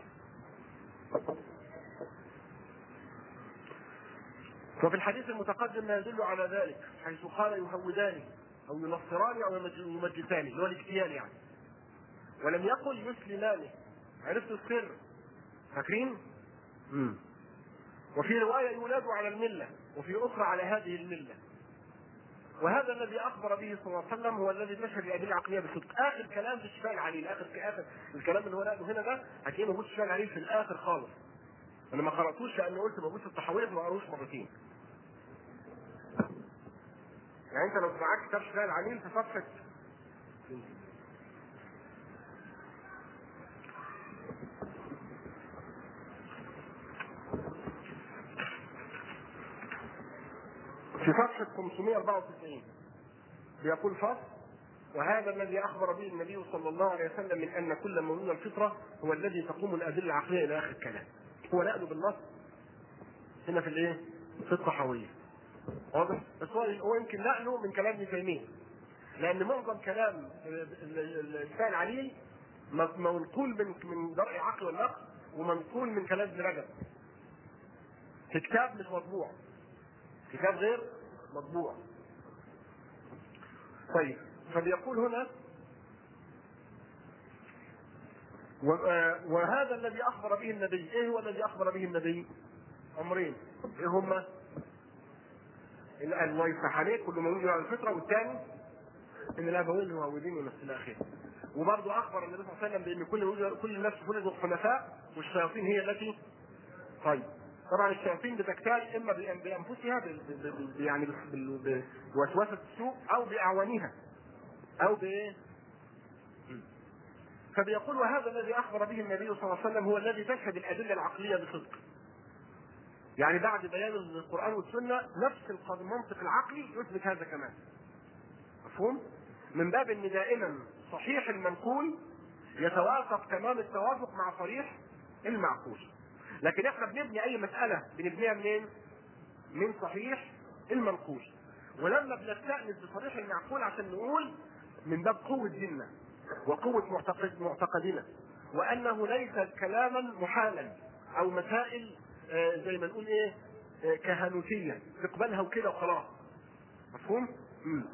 وفي الحديث المتقدم ما يدل على ذلك حيث قال يهودان او ينصران او يمجسان اللي هو الاكتيان يعني ولم يقل يسلمان عرفت السر فاكرين؟ امم وفي روايه يولد على المله وفي اخرى على هذه المله وهذا الذي اخبر به صلى الله عليه وسلم هو الذي تشهد الادله العقليه بصدق اخر كلام في الشفاء العليل اخر اخر الكلام اللي هو نقله هنا ده هتلاقيه موجود في الشفاء العليل في الاخر خالص انا ما قراتوش لان قلت موجود في التحويض ما قروش مرتين يعني انت لو معاك كتاب شفاء العليل في صفحه في صفحة 594 بيقول فصل وهذا الذي أخبر به النبي صلى الله عليه وسلم من أن كل مولود الفطرة هو الذي تقوم الأدلة العقلية إلى آخر الكلام هو نقله بالنص هنا في الإيه؟ في الصحوية واضح؟ بس هو يمكن نقله من كلام ابن تيمية لأن معظم كلام الإنسان العليل منقول من من درء العقل والنقل ومنقول من كلام ابن رجب في كتاب مش مطبوع كتاب غير مطبوع طيب فبيقول هنا وهذا الذي اخبر به النبي ايه هو الذي اخبر به النبي امرين ايه هما الله يفتح عليك كل مولود على الفطره والثاني ان الابوين يهودين ونفس الاخير وبرضه اخبر النبي صلى الله عليه وسلم بان كل كل الناس ولدوا حنفاء والشياطين هي التي طيب طبعا الشياطين بتجتال اما بانفسها يعني بوسوسه السوء او باعوانها او بايه؟ فبيقول وهذا الذي اخبر به النبي صلى الله عليه وسلم هو الذي تشهد الادله العقليه بصدق. يعني بعد بيان القران والسنه نفس المنطق العقلي يثبت هذا كمان. مفهوم؟ من باب ان دائما صحيح المنقول يتوافق تمام التوافق مع صريح المعقول. لكن احنا بنبني اي مساله بنبنيها منين؟ من صحيح المنقول. ولما بنستأنس بصريح المعقول عشان نقول من باب قوة ديننا وقوة معتقد معتقدنا وأنه ليس كلاما محالا أو مسائل آه زي ما نقول إيه آه كهنوتية تقبلها وكده وخلاص مفهوم؟ مم.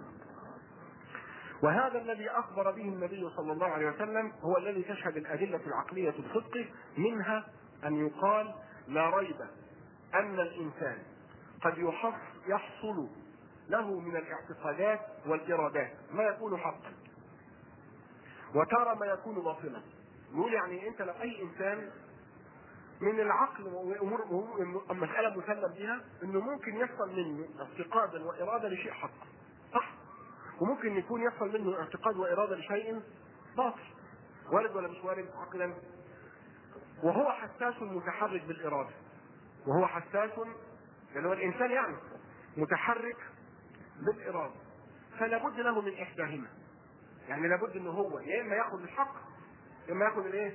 وهذا الذي أخبر به النبي صلى الله عليه وسلم هو الذي تشهد الأدلة العقلية بصدقه منها أن يقال لا ريب أن الإنسان قد يحصل له من الاعتقادات والإرادات ما يكون حقا وترى ما يكون باطلا يقول يعني انت لو اي انسان من العقل وامور مساله مسلم بها انه ممكن يحصل منه اعتقادا واراده لشيء حق صح وممكن يكون يحصل منه اعتقاد واراده لشيء باطل وارد ولا مش وارد عقلا وهو حساس متحرك بالاراده وهو حساس اللي هو الانسان يعني متحرك بالاراده فلا بد له من احداهما يعني لابد ان هو يا اما ياخذ الحق يا اما ياخذ الايه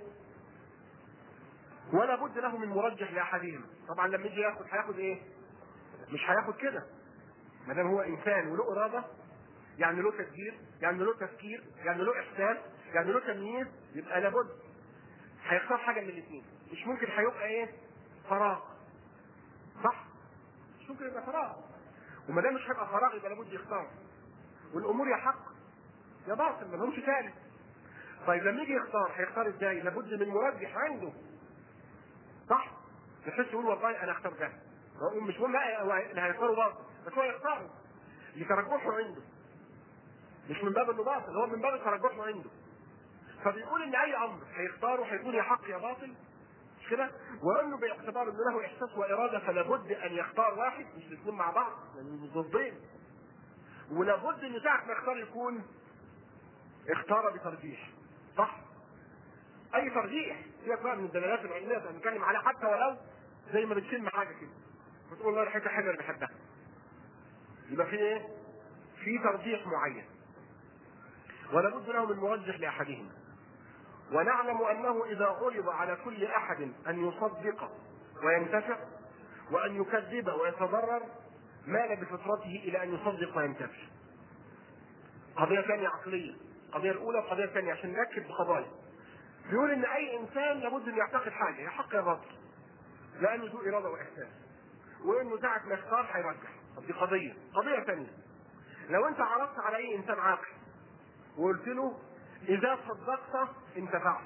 ولا بد له من مرجح لاحدهما طبعا لما يجي ياخذ هياخذ ايه مش هياخذ كده ما دام هو انسان وله اراده يعني له تدبير يعني له تفكير يعني له احساس يعني له تمييز يبقى لابد هيختار حاجه من الاثنين مش ممكن هيبقى ايه فراغ صح مش ممكن يبقى فراغ وما دام مش هيبقى فراغ يبقى لابد يختار والامور يا حق يا باطل ما لهمش ثالث طيب لما يجي يختار هيختار ازاي؟ لابد من مرجح عنده صح؟ بحيث يقول والله انا اختار ده هو مش مهم هو اللي هيختاره باطل بس هو يختاره لترجحه عنده مش من باب انه باطل هو من باب ترجحه عنده فبيقول ان اي امر هيختاره هيكون يا حق يا باطل مش كده؟ وانه باعتبار انه له احساس واراده فلا بد ان يختار واحد مش الاثنين مع بعض يعني ضدين ولابد ان ساعه ما يختار يكون اختار بترجيح صح؟ اي ترجيح سيبك بقى من الدلالات العلميه اللي بنتكلم عليها حتى ولو زي ما بتشم حاجه كده بتقول والله ريحتها حلوه اللي بحبها يبقى في ايه؟ في ترجيح معين ولا بد له من مرجح لاحدهما ونعلم انه اذا عرض على كل احد ان يصدق وينتفع وان يكذب ويتضرر مال بفطرته الى ان يصدق وينتفع. قضيه ثانيه عقليه، القضيه الاولى والقضيه الثانيه عشان نركب بقضايا. بيقول ان اي انسان لابد ان يعتقد حاجه يا حق يا باطل. لانه ذو اراده واحساس. وانه ساعه ما يختار هيرجح. طب دي قضيه، قضيه ثانيه. لو انت عرضت على اي انسان عاقل وقلت له إذا صدقت انتفعت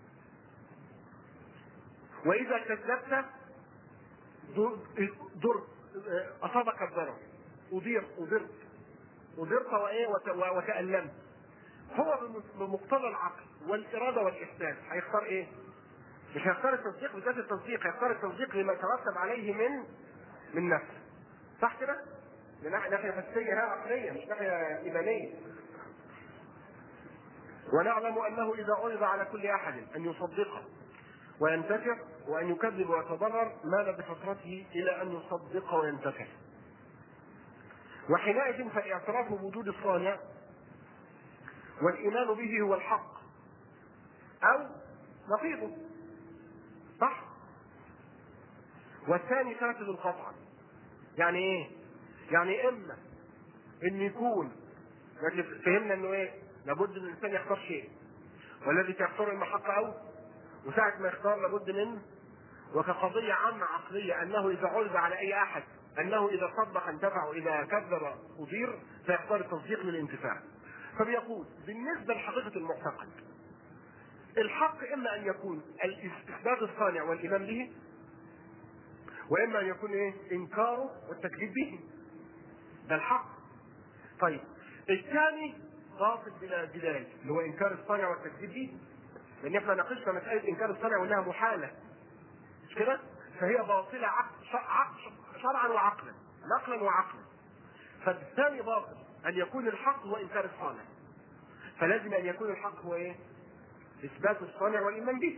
وإذا كذبت ضر أصابك الضرر أضير أضرت أضرت وإيه وتألمت هو بمقتضى العقل والإرادة والإحساس هيختار إيه؟ مش هيختار التصديق بذات التصديق هيختار التصديق لما يترتب عليه من من نفس صح كده؟ من ناحية نفسية ها عقلية مش ناحية إيمانية ونعلم انه اذا عرض على كل احد ان يصدقه وينتفع وان يكذب ويتضرر مال بفطرته الى ان يصدق وينتفع. وحينئذ فالاعتراف بوجود الصانع والايمان به هو الحق او نقيضه صح؟ والثاني فاسد قطعا يعني ايه؟ يعني اما ان يكون فهمنا انه ايه؟ لابد ان الانسان يختار شيء والذي سيختار المحقة او وساعة ما يختار لابد من وكقضية عامة عقلية انه اذا عرض على اي احد انه اذا صدق انتفع واذا كذب اضير فيختار التصديق للانتفاع فبيقول بالنسبة لحقيقة المعتقد الحق اما ان يكون اثبات الصانع والايمان به واما ان يكون ايه انكاره والتكذيب به ده الحق طيب الثاني باطل بلا جدال اللي هو انكار الصانع والتكذيب به لان احنا ناقشنا مساله انكار الصانع وانها محاله مش كده؟ فهي باطله عقل شرعا وعقلا نقلا وعقلا فالثاني باطل ان يكون الحق هو انكار الصانع فلازم ان يكون الحق هو ايه؟ اثبات الصانع والايمان به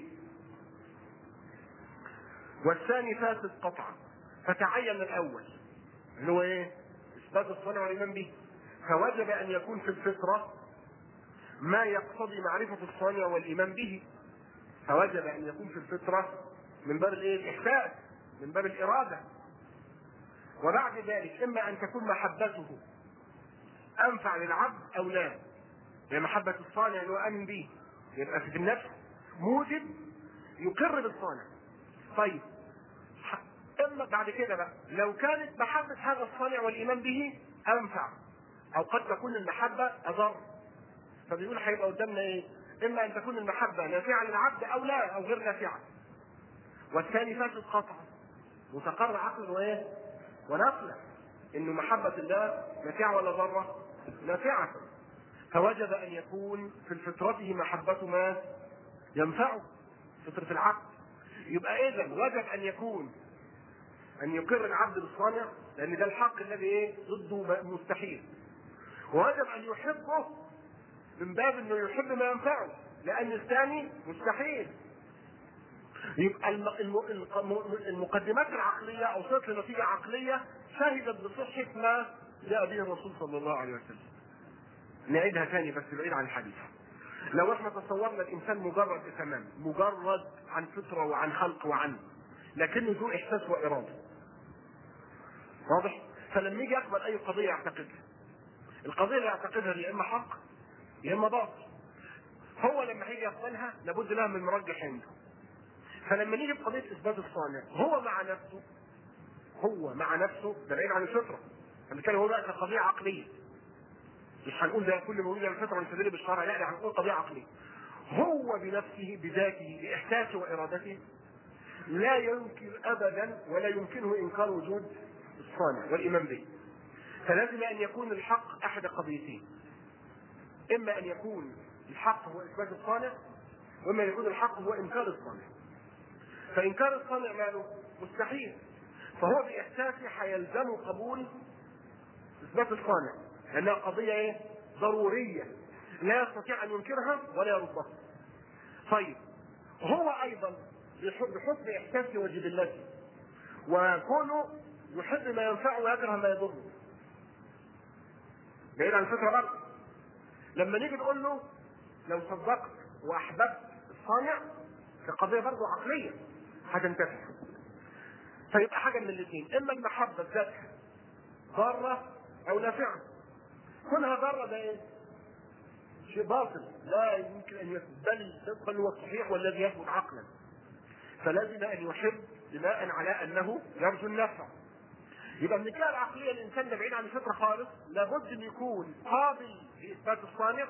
والثاني فاسد قطعا فتعين الاول اللي هو ايه؟ اثبات الصانع والايمان به فوجب ان يكون في الفطره ما يقتضي معرفه الصانع والايمان به فوجب ان يكون في الفطره من باب الايه؟ الاحساس من باب الاراده وبعد ذلك اما ان تكون محبته انفع للعبد او لا هي محبه الصانع اللي هو امن به يبقى في النفس موجب يقر بالصانع طيب اما بعد كده بقى لو كانت محبه هذا الصانع والايمان به انفع او قد تكون المحبه اضر فبيقول هيبقى قدامنا ايه؟ اما ان تكون المحبه نافعه للعبد او لا او غير نافعه. والثاني فاسد قطعا متقر عقلا وايه؟ ونقلا انه محبه الله نافعه ولا ضاره؟ نافعه فوجب ان يكون في فطرته محبه ما ينفعه فطره العبد يبقى اذا وجب ان يكون ان يقر العبد بالصانع لان ده الحق الذي ايه ضده مستحيل ووجب ان يحبه من باب انه يحب ما ينفعه لان الثاني مستحيل يبقى المقدمات العقليه اوصلت لنتيجه عقليه شهدت بصحه ما جاء به الرسول صلى الله عليه وسلم. نعيدها ثاني بس بعيد عن الحديث. لو احنا تصورنا الانسان مجرد تمام مجرد عن فطره وعن خلق وعن لكنه ذو احساس واراده. واضح؟ فلما يجي يقبل اي قضيه يعتقدها القضيه اللي يعتقدها دي يا اما حق يا اما باطل هو لما هيجي يقبلها لابد لها من مرجح عنده فلما نيجي بقضيه اثبات الصانع هو مع نفسه هو مع نفسه ده بعيد عن الفطره فبالتالي هو بقى كقضيه عقليه مش هنقول ده كل مولود على الفطره نستدل بالشرع لا ده هنقول قضيه عقليه هو بنفسه بذاته باحساسه وارادته لا يمكن ابدا ولا يمكنه انكار وجود الصانع والايمان به فلازم ان يكون الحق احد قضيتين اما ان يكون الحق هو اثبات الصانع واما ان يكون الحق هو انكار الصانع فانكار الصانع ماله مستحيل فهو باحساسه هيلزمه قبول اثبات الصانع لانها قضيه ايه ضروريه لا يستطيع ان ينكرها ولا يردها طيب هو ايضا بحسن احساسه وجبلته وكونه يحب ما ينفعه ويكره ما يضره بعيد عن الفكره برضه لما نيجي نقول له لو صدقت واحببت الصانع كقضيه برضه عقليه هتنتفع فيبقى حاجه من الاثنين اما المحبه ذاتها ضاره او نافعه كونها ضاره ده ايه؟ شيء باطل لا يمكن ان يثبت بل بل هو الصحيح والذي يثبت عقلا فلازم ان يحب بناء على انه يرجو النفع يبقى من الجهه العقليه الانسان ده بعيد عن الفطره خالص لابد ان يكون قابل لاثبات الصانع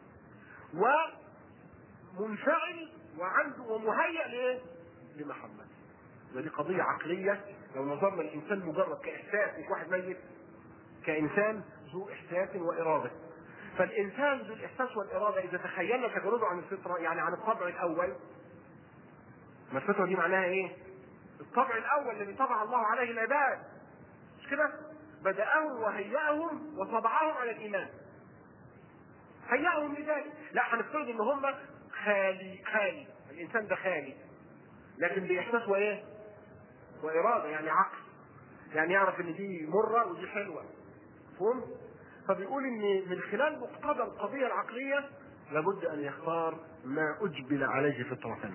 ومنفعل وعنده ومهيئ لايه؟ لمحبته ودي قضيه عقليه لو نظرنا الانسان مجرد كاحساس مش واحد ميت كانسان ذو احساس واراده فالانسان ذو الاحساس والاراده اذا تخيلنا تجربه عن الفطره يعني عن الطبع الاول ما الفطره دي معناها ايه؟ الطبع الاول الذي طبع الله عليه العباد مش كده؟ بدأهم وهيأهم وطبعهم على الإيمان. هيأهم لذلك، لا هنفترض إن هم خالي خالي، الإنسان ده خالي. لكن بإحساس وإيه؟ وإرادة يعني عقل. يعني يعرف إن دي مرة ودي حلوة. مفهوم؟ فبيقول إن من خلال مقتضى القضية العقلية لابد أن يختار ما أجبل عليه فطرة.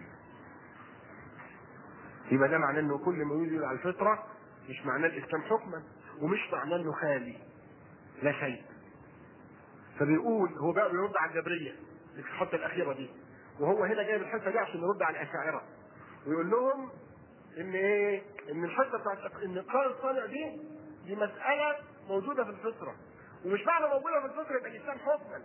يبقى ده معناه إنه كل ما يجبل على الفطرة مش معناه الاسلام حكما ومش معناه انه خالي لا شيء فبيقول هو بقى بيرد على الجبريه في الحته الاخيره دي وهو هنا جايب الحته دي عشان يرد على الاشاعره ويقول لهم ان ايه ان الحته بتاعت ان قال الصانع دي دي مساله موجوده في الفطره ومش معنى موجوده في الفطره يبقى الاسلام حكما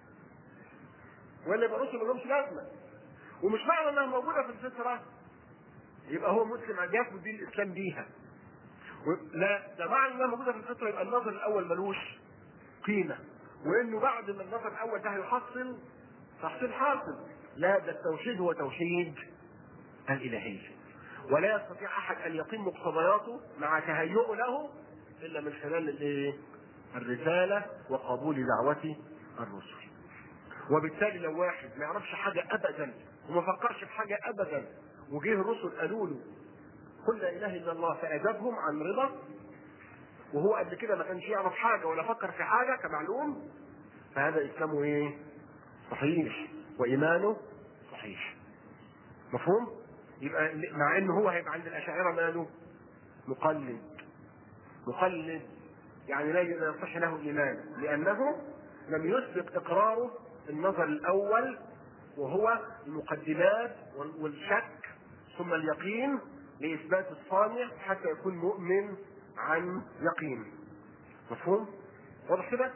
ولا يبقى رسل ملهمش لازمه ومش معنى انها موجوده في الفطره يبقى هو مسلم يثبت دين الاسلام بيها لا ده معنى انها موجوده في الفطره يبقى النظر الاول ملوش قيمه وانه بعد ما النظر الاول ده هيحصل تحصيل حاصل لا ده التوحيد هو توحيد الالهيه ولا يستطيع احد ان يقيم مقتضياته مع تهيئه له الا من خلال الايه؟ الرساله وقبول دعوه الرسل. وبالتالي لو واحد ما يعرفش حاجه ابدا وما فكرش في حاجه ابدا وجه الرسل قالوا له قل لا اله الا الله فاجابهم عن رضا وهو قبل كده ما كانش يعرف حاجه ولا فكر في حاجه كمعلوم فهذا اسلامه ايه؟ صحيح وايمانه صحيح. مفهوم؟ يبقى مع انه هو هيبقى عند الاشاعره ماله؟ مقلد. مقلد يعني لا يصح له الايمان لانه لم يسبق اقراره النظر الاول وهو المقدمات والشك ثم اليقين لإثبات الصانع حتى يكون مؤمن عن يقين مفهوم؟ واضح كده؟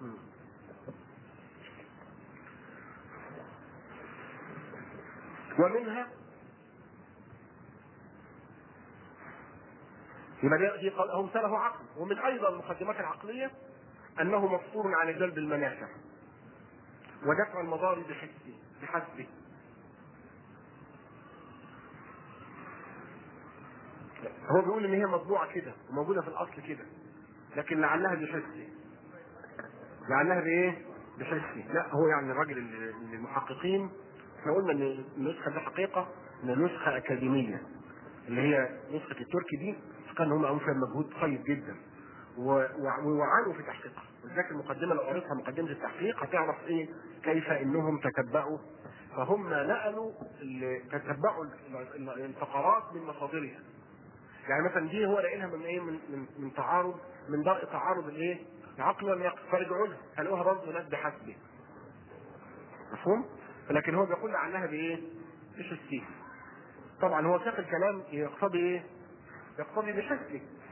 ومنها يبقى دي هم سله عقل ومن ايضا المقدمات العقليه انه مفطور عن جلب المنافع ودفع المضار بحسبه بحسبه هو بيقول ان هي مطبوعه كده وموجوده في الاصل كده لكن لعلها بحسي لعلها بايه؟ بحسي لا هو يعني الراجل اللي المحققين احنا قلنا ان النسخه دي حقيقه ان نسخه اكاديميه اللي هي نسخه التركي دي كان هم عملوا فيها مجهود طيب جدا ووعانوا في تحقيقها ولذلك المقدمه لو قريتها مقدمه التحقيق هتعرف ايه كيف انهم تتبعوا فهم نقلوا تتبعوا الفقرات من مصادرها يعني مثلا دي هو لاقيها من ايه من من, من تعارض من درء تعارض الايه؟ العقل والنقل فرجعوا لها قالوها برضه ناس بحسبه مفهوم؟ لكن هو بيقول لعلها بايه؟ بحسيه طبعا هو ساق الكلام يقتضي ايه؟ يقتضي بحسبه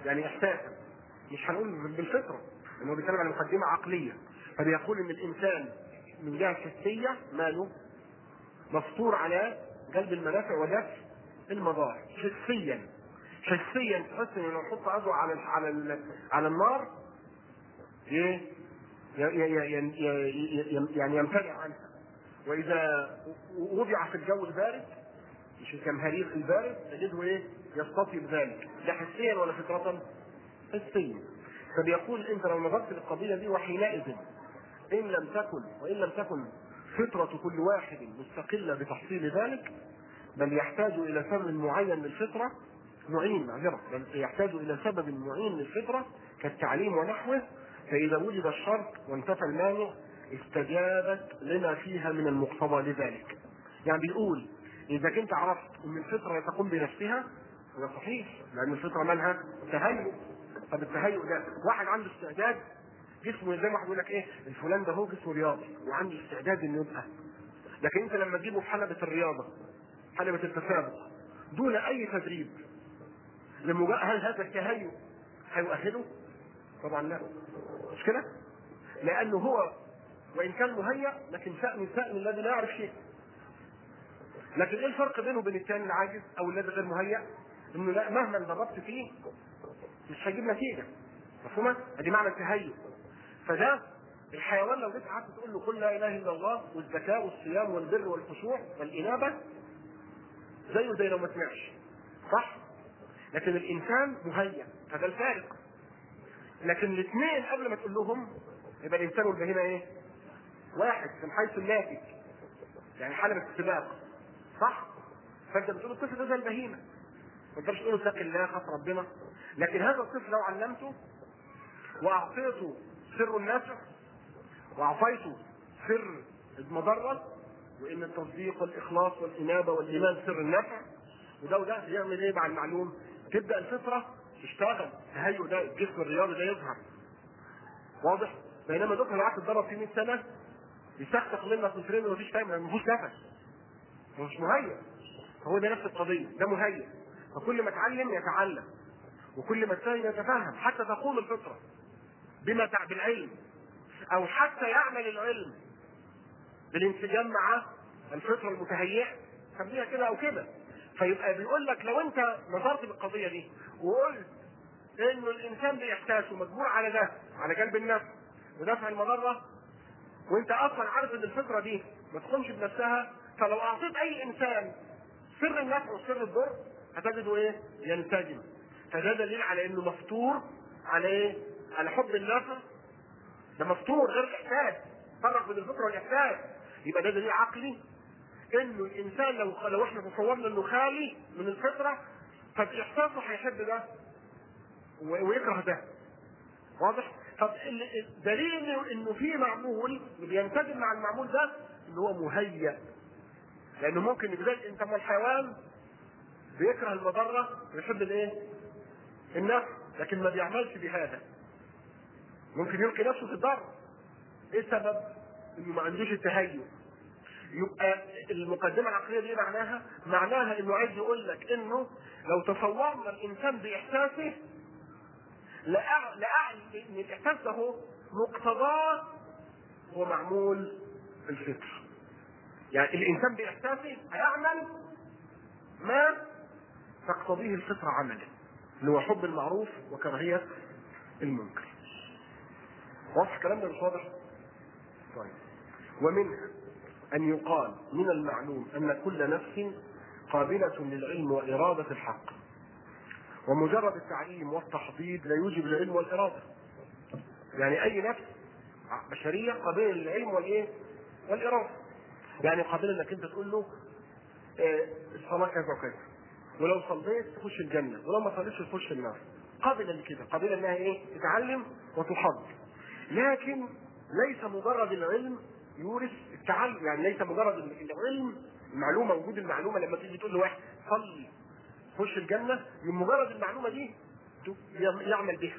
يعني احساسا مش هنقول بالفطره انه بيتكلم عن مقدمه عقليه فبيقول ان الانسان من جهه حسيه ماله مفطور على جلب المنافع ودفع المضار حسيا حسيا تحس انه لو حط عضو على ال على ال على النار ايه ي- ي- ي- ي- ي- يعني يمتنع عنها واذا وضع في الجو البارد مش كمهريق البارد تجده ايه يستطيب ذلك ده حسيا ولا فطرة حسيا فبيقول انت لو نظرت للقضية دي وحينئذ ان لم تكن وان لم تكن فطرة كل واحد مستقلة بتحصيل ذلك بل يحتاج الى سبب معين للفطرة معين معذرة بل يحتاج الى سبب معين للفطرة كالتعليم ونحوه فاذا وجد الشرط وانتفى المانع استجابت لما فيها من المقتضى لذلك يعني بيقول اذا كنت عرفت ان الفطره تقوم بنفسها هو صحيح لان الفطره مالها تهيؤ طب التهيؤ ده واحد عنده استعداد جسمه زي ما واحد يقول لك ايه الفلان ده هو جسمه رياضي وعنده استعداد انه يبقى لكن انت لما تجيبه في حلبة الرياضة حلبة التسابق دون اي تدريب لمجرد هل هذا التهيؤ هيؤهله؟ طبعا لا مش كده؟ لانه هو وان كان مهيأ لكن شأن شأن الذي لا يعرف شيء لكن ايه الفرق بينه وبين الثاني العاجز او الذي غير مهيأ؟ انه لا مهما دربت فيه مش هيجيب نتيجه مفهومه؟ ادي معنى التهيؤ فده الحيوان لو جيت قعدت تقول له قل لا اله الا الله والزكاه والصيام والبر والخشوع والانابه زيه زي لو ما سمعش صح؟ لكن الانسان مهيأ فده الفارق لكن الاثنين قبل ما تقول لهم يبقى الانسان والبهيمه ايه؟ واحد من حيث الناتج يعني حلبة السباق صح؟ فانت بتقول الطفل ده زي البهيمه ما تقدرش تقول اتق الله خاف ربنا لكن هذا الطفل لو علمته واعطيته سر النافع واعطيته سر المضره وان التصديق والاخلاص والانابه والايمان سر النفع وده وده يعمل ايه مع المعلوم؟ تبدا الفطره تشتغل تهيؤ ده الجسم الرياضي ده يظهر واضح؟ بينما دكتور لو قعدت تدرب فيه 100 سنه يسخسخ منك وترين ومفيش فاهم ما فيهوش نفس مش مهيئ هو ده نفس القضيه ده مهيئ فكل ما اتعلم يتعلم وكل ما اتفهم يتفهم حتى تقوم الفطره بما تع... بالعلم او حتى يعمل العلم بالانسجام مع الفطره المتهيئه خليها كده او كده فيبقى بيقول لك لو انت نظرت بالقضيه دي وقلت انه الانسان باحساسه مجبور على ده على جلب النفس ودفع المضره وانت اصلا عارف ان الفطره دي ما تقومش بنفسها فلو اعطيت اي انسان سر النفع وسر الضر هتجده ايه؟ ينسجم فده دليل على انه مفطور على ايه؟ على حب النفع ده مفطور غير الاحساس فرق بين الفطره والاحساس يبقى ده دليل عقلي انه الانسان لو لو احنا تصورنا انه خالي من الفطره فباحساسه هيحب ده و- ويكره ده واضح؟ طب ال- الدليل انه انه في معمول بينسجم مع المعمول ده ان هو مهيأ لانه ممكن يبقى انت من الحيوان بيكره المضره ويحب الايه؟ النفع لكن ما بيعملش بهذا ممكن يلقي نفسه في الضر ايه السبب؟ انه ما عندوش التهيؤ يبقى المقدمه العقليه دي معناها معناها انه عايز يقول لك انه لو تصورنا الانسان باحساسه لأع... لأع... ان الاحساس ده هو مقتضاه هو معمول الفطر يعني الانسان باحساسه هيعمل ما تقتضيه الفطره عملا اللي هو حب المعروف وكراهيه المنكر واضح الكلام ده مش واضح؟ طيب ومنها أن يقال من المعلوم أن كل نفس قابلة للعلم وإرادة الحق ومجرد التعليم والتحضيض لا يوجب العلم والإرادة يعني أي نفس بشرية قابلة للعلم والإيه؟ والإرادة يعني قابلة إنك أنت تقول له آه، الصلاة كذا وكذا ولو صليت تخش الجنة ولو ما صليتش تخش النار قابلة لكده قابلة إنها إيه؟ تتعلم وتحض لكن ليس مجرد العلم يورث التعلم يعني ليس مجرد العلم المعلومه وجود المعلومه لما تيجي تقول لواحد صلي خش الجنه من مجرد المعلومه دي يعمل بها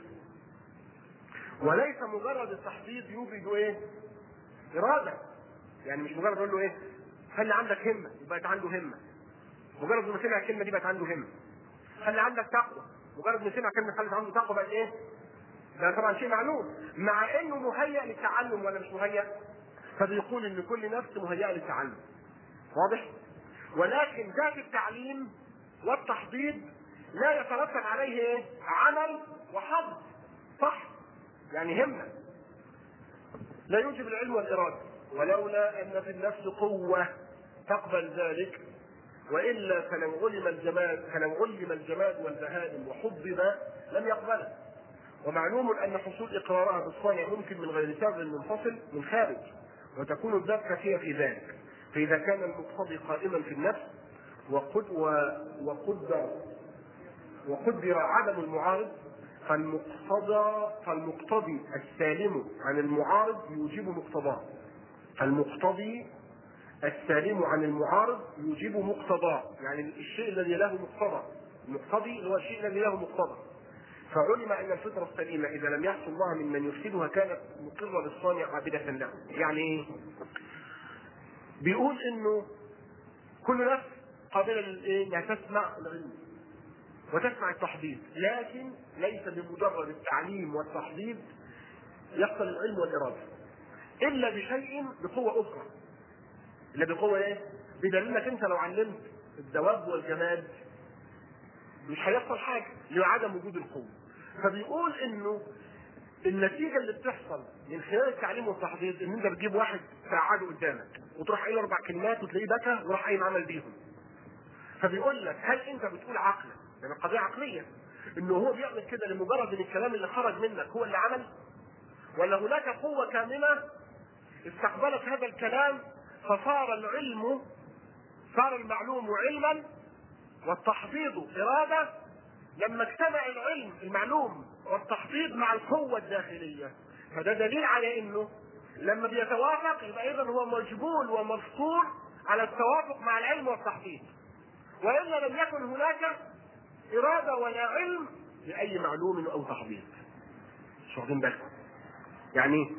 وليس مجرد التحضيض يوجد ايه؟ اراده يعني مش مجرد اقول له ايه؟ خلي عندك همه يبقى عنده همه مجرد ما سمع الكلمه دي بقت عنده همه خلي عندك تقوى مجرد ما سمع كلمه خلت عنده طاقه بقى ايه؟ ده طبعا شيء معلوم مع انه مهيأ للتعلم ولا مش مهيأ؟ فبيقول ان كل نفس مهيئه للتعلم واضح؟ ولكن ذات التعليم والتحضيض لا يترتب عليه ايه؟ عمل وحظ صح؟ يعني همه لا يوجب العلم والاراده ولولا ان في النفس قوه تقبل ذلك والا فلو علم الجماد فلو علم الجماد والبهائم وحضب لم يقبله ومعلوم ان حصول اقرارها بالصانع ممكن من غير سبب منفصل من خارج وتكون الذات كافيه في ذلك فاذا كان المقتضي قائما في النفس وقد وقدر وقدر عدم المعارض فالمقتضى فالمقتضي السالم عن المعارض يوجب مقتضاه فالمقتضي السالم عن المعارض يوجب مقتضاه يعني الشيء الذي له مقتضى المقتضي هو الشيء الذي له مقتضى فعلم ان الفطره السليمه اذا لم يحصل لها ممن يفسدها كانت مقره للصانع عابده له يعني ايه بيقول انه كل نفس قابله للايه انها تسمع العلم وتسمع التحضيض لكن ليس بمجرد التعليم والتحضيض يحصل العلم والاراده الا بشيء بقوه اخرى الا بقوه ايه؟ بدليل انك انت لو علمت الدواب والجماد مش هيحصل حاجه لعدم وجود القوه فبيقول انه النتيجه اللي بتحصل من خلال التعليم والتحضيض ان انت بتجيب واحد تقعده قدامك وتروح قايل اربع كلمات وتلاقيه بكى وراح قايم عمل بيهم فبيقول لك هل انت بتقول عقلا لان القضيه عقليه انه هو بيعمل كده لمجرد ان الكلام اللي خرج منك هو اللي عمل ولا هناك قوه كامله استقبلت هذا الكلام فصار العلم صار المعلوم علما والتحضيض اراده لما اجتمع العلم المعلوم والتحضيض مع القوه الداخليه فده دليل على انه لما بيتوافق يبقى اذا هو مجبول ومفطور على التوافق مع العلم والتحضيض والا لم يكن هناك اراده ولا علم لاي معلوم او تحضيض مش واخدين بالكم يعني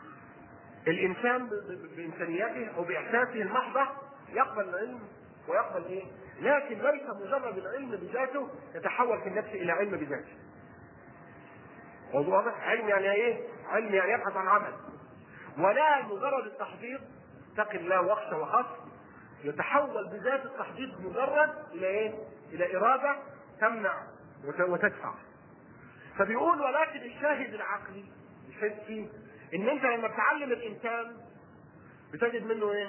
الانسان بامكانياته او باحساسه المحضه يقبل العلم ويقبل ايه؟ لكن ليس مجرد العلم بذاته يتحول في النفس الى علم بذاته. موضوع واضح؟ علم يعني ايه؟ علم يعني يبحث عن عمل. ولا مجرد التحضيض اتق الله واخشى وخف يتحول بذات التحضيض مجرد الى ايه؟ الى اراده تمنع وتدفع. فبيقول ولكن الشاهد العقلي الحسي ان انت لما تعلم الانسان بتجد منه ايه؟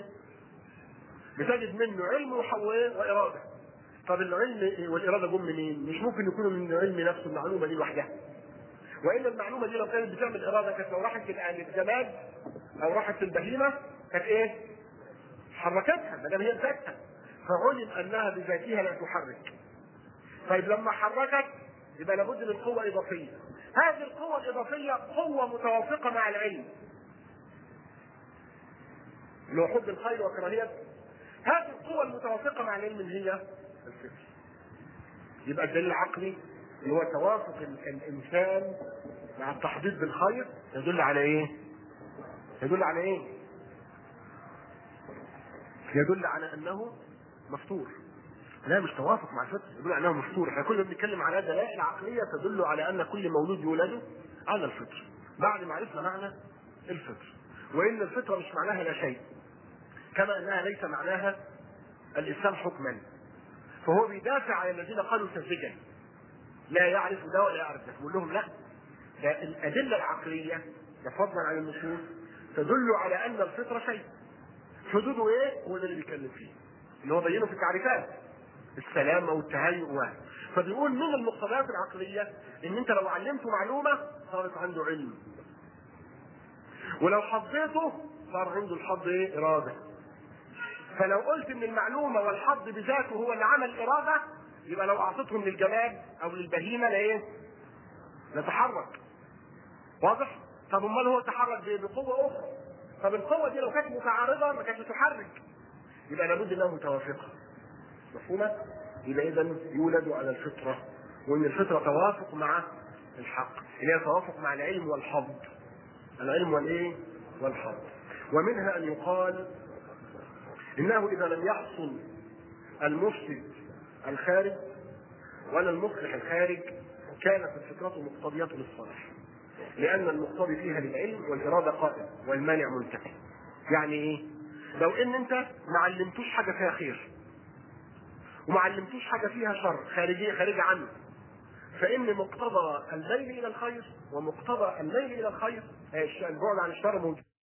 بتجد منه علم واراده. طب العلم والاراده جم منين؟ مش ممكن يكونوا من العلم نفسه المعلومه دي لوحدها. والا المعلومه دي لو كانت بتعمل اراده كانت لو راحت للجماد او راحت للبهيمه كانت ايه؟ حركتها ما دام هي ذاتها فعلم انها بذاتها لا تحرك. طيب لما حركت يبقى لابد من قوه اضافيه. هذه القوة الإضافية قوة متوافقة مع العلم. لو حب الخير وكراهية هذه القوة المتوافقة مع العلم اللي هي الفكر. يبقى الدليل العقلي اللي هو توافق الإنسان مع التحضيض بالخير يدل على إيه؟ يدل على إيه؟ يدل على أنه مفطور. لا مش توافق مع الفطر يدل على انه مفطور احنا كنا بنتكلم على دلائل عقليه تدل على ان كل مولود يولد على الفطر بعد ما عرفنا معنى الفطر وان الفطره مش معناها لا شيء كما انها ليس معناها الاسلام حكما فهو بيدافع عن الذين قالوا سذجا لا يعرف ده ولا يعرف ده بيقول لهم لا ده الادله العقليه فضلا عن النصوص تدل على ان الفطره شيء حدوده ايه هو ده اللي بيتكلم فيه اللي هو بينه في التعريفات السلامه والتهيؤ و فبيقول من المقتضيات العقليه ان انت لو علمته معلومه صارت عنده علم ولو حظيته صار عنده الحظ ايه اراده فلو قلت ان المعلومه والحظ بذاته هو اللي عمل اراده يبقى لو اعطيتهم للجماد او للبهيمه لايه نتحرك واضح طب امال هو تحرك بقوه اخرى طب القوه دي لو كانت متعارضه ما كانتش تحرك يبقى لابد انها متوافقه مفهومة؟ يبقى إذا يولد على الفطرة وإن الفطرة توافق مع الحق اللي هي توافق مع العلم والحظ العلم والإيه؟ والحظ ومنها أن يقال إنه إذا لم يحصل المفسد الخارج ولا المصلح الخارج كانت الفطرة مقتضية للصلاح لأن المقتضي فيها للعلم والإرادة قائم والمانع منتهي يعني إيه؟ لو إن أنت ما علمتوش حاجة فيها خير وما علمتوش حاجة فيها شر خارجية خارجة عنه فإن مقتضى الميل إلى الخير ومقتضى الميل إلى الخير البعد عن الشر موجود